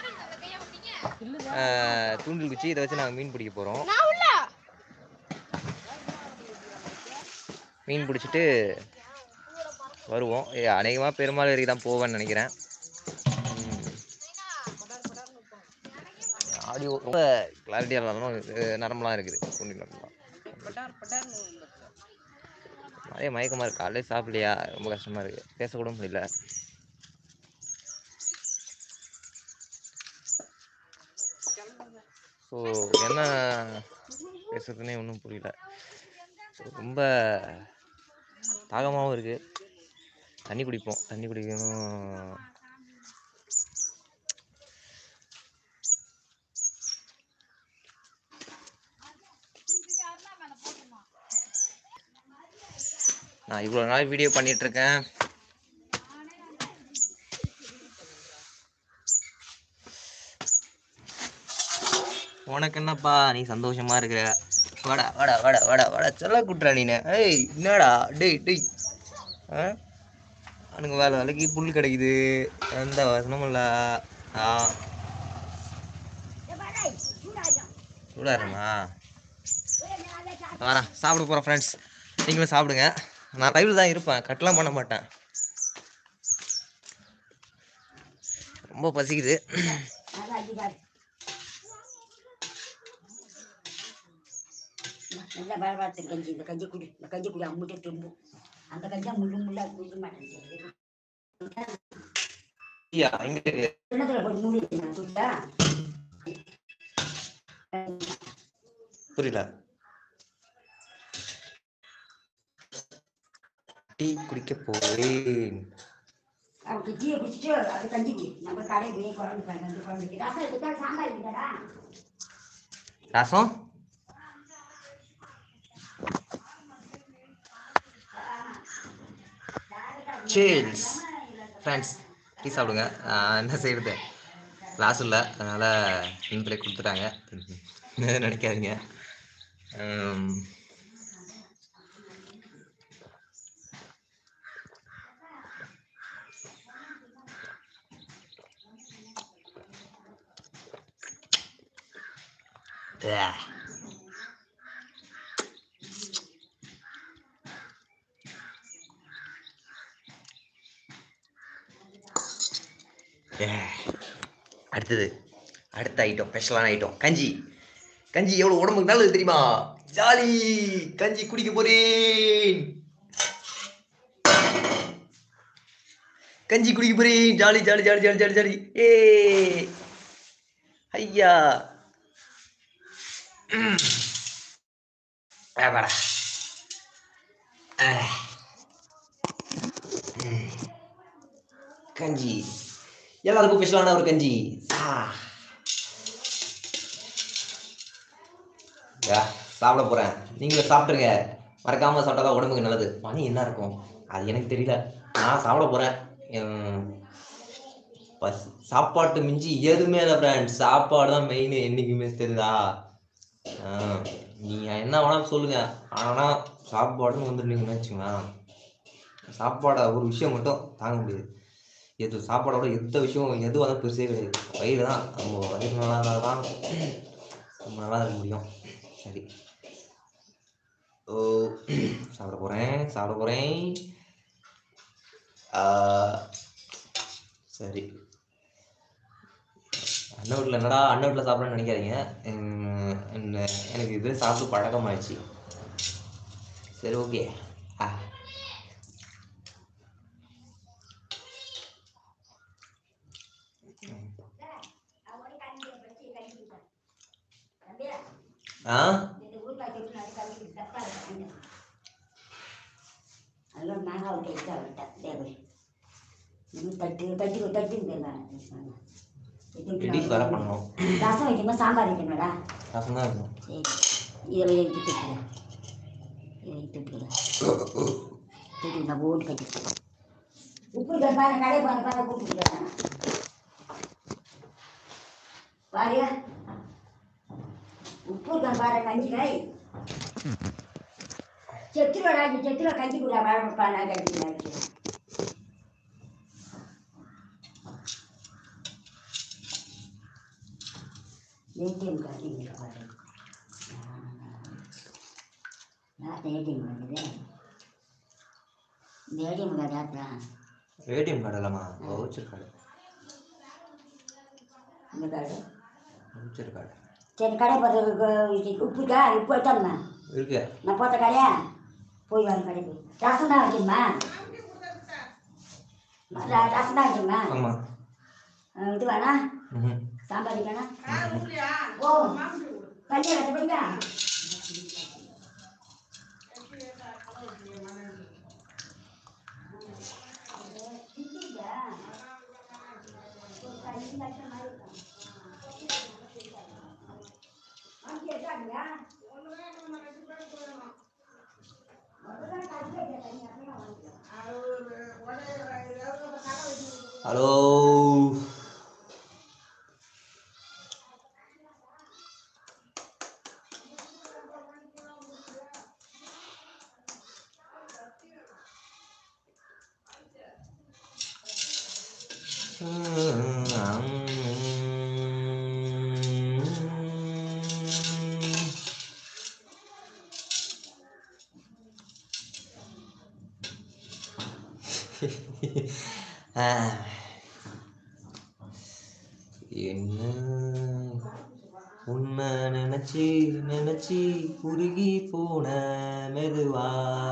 ஆஹ், தூண்டில் குச்சி இதை வச்சு நாங்கள் மீன் பிடிக்க போகிறோம் நான் உள்ள மீன் பிடிச்சிட்டு வருவோம் அநேகமாக பெருமாள் வரைக்கும் தான் போவேன்னு நினைக்கிறேன் ஆடியோ ரொம்ப கிளாரிட்டியாக இல்லாமல் நரம்பெலாம் இருக்குது தூண்டில் நரம்பெலாம் நிறைய மயக்கமாக இருக்கு காலையில சாப்பிடலையா ரொம்ப கஷ்டமாக இருக்குது பேசக்கூட முடியல ஸோ என்ன பேசுறதுனே ஒன்றும் புரியல So, ரொம்ப தாகமாகவும் இருக்குது தண்ணி குடிப்போம் தண்ணி குடிக்கணும் நான் இவ்வளோ நாள் வீடியோ பண்ணிட்டு இருக்கேன் உனக்கு என்னப்பா நீ சந்தோஷமா இருக்கிற வாடா வாடா வாடா வாடா வாடா சொல்ல குட்டுறா நீ ஏய் என்னடா டேய் டேய் ஆ அவனுக்கு வேலை வேலைக்கு புல் கிடைக்குது எந்த வசனமும் இல்லை ஆ சூடாருமா வரேன் சாப்பிட போகிறேன் ஃப்ரெண்ட்ஸ் நீங்களும் சாப்பிடுங்க நான் லைவில் தான் இருப்பேன் கட்டெலாம் பண்ண மாட்டேன் ரொம்ப பசிக்குது நல்ல பரவாயில்ல கஞ்சி இந்த கஞ்சி குடி இந்த கஞ்சி குடி அம்முட்டே திரும்பும் அந்த கஞ்சியா முள்ளு முள்ளா குடிக்க மாட்டேங்குது ஐயா இங்கே இருக்கு கிணத்துல போட்டு மூடி வச்சுருந்தேன் புரியல டீ குடிக்க போவேன் அதுக்கு டீயை குடிச்சிட்டு அது கஞ்சி குடி நம்ம கடை போய் குழம்பு கஞ்சி குழம்புக்கு ரசம் எடுத்தா சாம்பார் இருக்குதாடா ரசம் சேல்ஸ் ஃப்ரெண்ட்ஸ் டீ சாப்பிடுங்க ஆஹ் என்ன செய்யறது கிளாஸ் இல்லை அதனால் நீங்களே கொடுத்துட்டாங்க எதுவும் நினைக்காதீங்க ஆம், ஆ. ஏ. அடுத்தது அடுத்த ஐட்டம் ஸ்பெஷலான ஐட்டம் கஞ்சி கஞ்சி எவ்வளோ உடம்புக்கு நல்லது தெரியுமா ஜாலி கஞ்சி குடிக்க போறேன் கஞ்சி குடிக்க போறேன் jolly jolly jolly jolly jolly jolly ஏ ஐயா ம். ஆமாடா. ஆ. ம். கஞ்சி எல்லாருக்கும் ஸ்பெஷலான ஒரு கஞ்சி ஆ. யா, சாப்பிட போறேன் நீங்களும் சாப்பிட்டுருங்க மறக்காம சாப்பிட்டா தான் உடம்புக்கு நல்லது மணி என்ன இருக்கும் அது எனக்கு தெரியல நான் சாப்பிட போறேன் உம், பஸ் சாப்பாட்டு மிஞ்சி எதுவுமே இல்லை ஃப்ரெண்ட் சாப்பாடு தான் மெயின் என்னைக்குமே தெரியுதா ஆ, நீங்க என்ன வேணாலும் சொல்லுங்க ஆனா சாப்பாடுன்னு வந்துருந்தீங்கன்னு வச்சுங்களேன் சாப்பாடை ஒரு விஷயம் மட்டும் தாங்க முடியாது எது சாப்பாடோட எந்த விஷயம் எதுவும் வந்து பெருசே கிடையாது வயிறு தான் நம்ம வயிறு நல்லா இருந்தால் தான் ரொம்ப நல்லா இருக்க முடியும் சரி ஓ சாப்பிட போகிறேன் சாப்பிட போகிறேன் சரி அண்ணன் வீட்டில் என்னடா அண்ணன் வீட்டில் சாப்பிட்றேன்னு நினைக்காதீங்க உம், என்ன- எனக்கு இது சாப்பிட்டு பழக்கமாயிடுச்சு சரி ஓகே ஆ ஆ அதெல்லாம் மேங்காய் டேஸ்ட்டாக விட்டேன் தேவை இன்னும் தட்டு தட்டு தட்டுங்க ரெடிஸ் வேற பண்ணணும் ரசம் வைக்கணும் சாம்பார் வைக்கணும்டா ரசம் தான் இருக்கணும் சரி இதில் எடுத்து திட்டுக்கிறேன் இதை திட்டுக்கிறேன் திட்டு நான் ஓட்டு கட்டி உப்பு பாரு கடை பாரு பாரு கூப்பிட்டு பாரு உப்பு பாரு கஞ்சி காய் செத்துருவாடா செத்துருவா கஞ்சி கூட வளர்ப்பா நான் கஞ்சி ஏடிஎம் கார்டு இங்கே பாரு நான் ஏடிஎம் கார்டு இந்த ஏடிஎம் கார்டு யாருடா ஏடிஎம் கார்டு இல்லாமா வவுச்சர் கார்டு இந்த கார்டு வவுச்சர் கார்டு சரி கடை பார்த்து உப்புக்கா உப்பு எடுத்தோம்மா இருக்கு நான் போட்ட கடையா போய் வாங்க கடைக்கு ரசம் தான் வைக்கணுமா ர- ரசம் தான் வைக்கணுமா ஆமாம் அஹ் இது வேணா ம் சாம்பார் வேணா ஓ கல்யாணம் கட்டப்படுங்க ஹலோ என்ன உண்மை நினைச்சு நினைச்சு குறுகி போன மெதுவா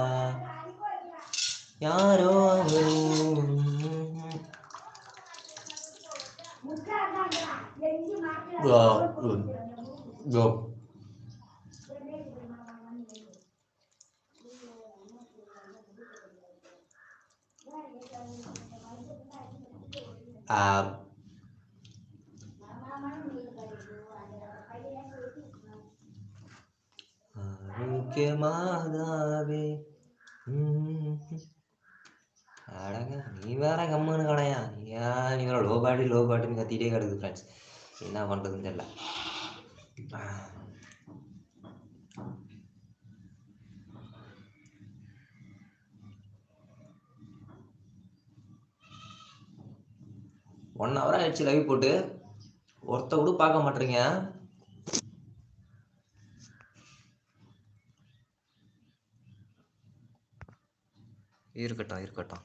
யாரோ அவன். ஆ, ம். கோ ஆ ஆரோக்கியமாதாவே ம். அடங்க நீ வேற கம்முன்னு கடையா ஏன் நீ வேற லோ பாடி லோ பாட்டின்னு கத்திட்டே கிடக்குது ஃப்ரெண்ட்ஸ் என்ன பண்ணுறதுன்னு தெரியல ஆ. ஒன் ஹவர் ஆயிடுச்சு லைவ் போட்டு ஒருத்த கூட பார்க்க மாட்டீங்க இருக்கட்டும் இருக்கட்டும்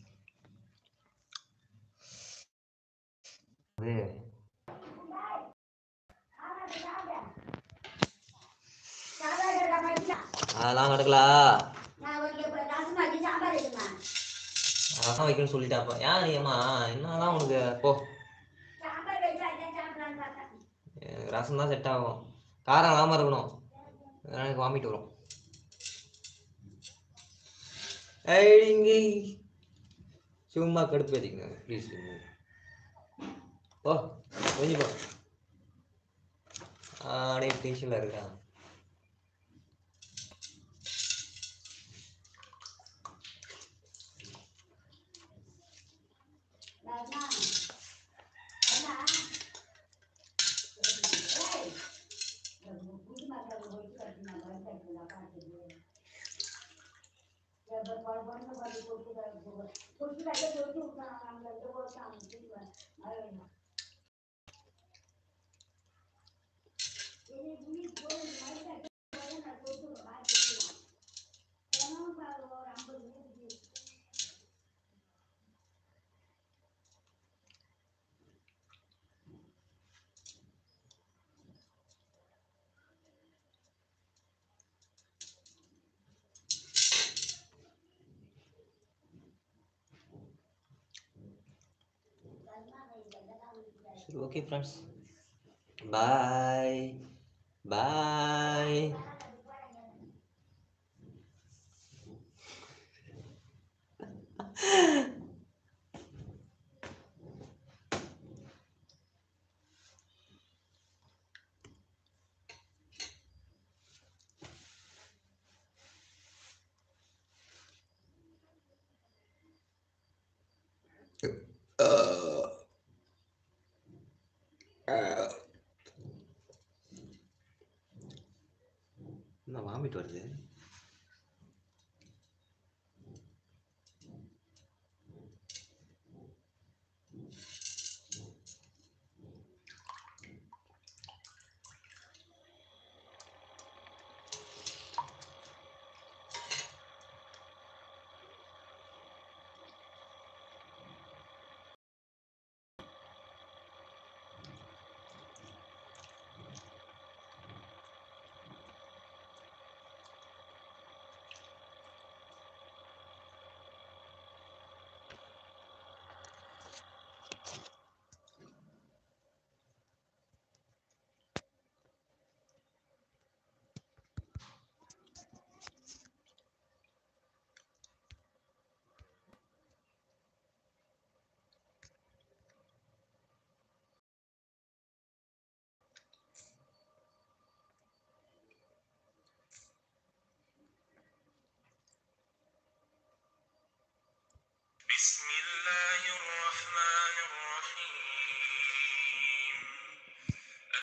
அது அதெல்லாம் கிடக்கல ரசம் வைக்கணும்னு சொல்லிட்டாப்பா ஏன் நீ அம்மா என்னதான் உனக்கு போ எனக்கு ரசம் தான் செட் ஆகும் காரம் இல்லாமல் இருக்கணும் இல்லைன்னா எனக்கு வாமிட் வரும் ஐடிங்கி சும்மா கடுப்பு ஏற்றிக்கங்க ப்ளீஸ் ஓ கொஞ்சம் போ ஆடே டென்ஷனில் இருக்கான் சரி ஓகே ஃப்ரெண்ட்ஸ் பாய் பாய் என்ன வாமிட் வருது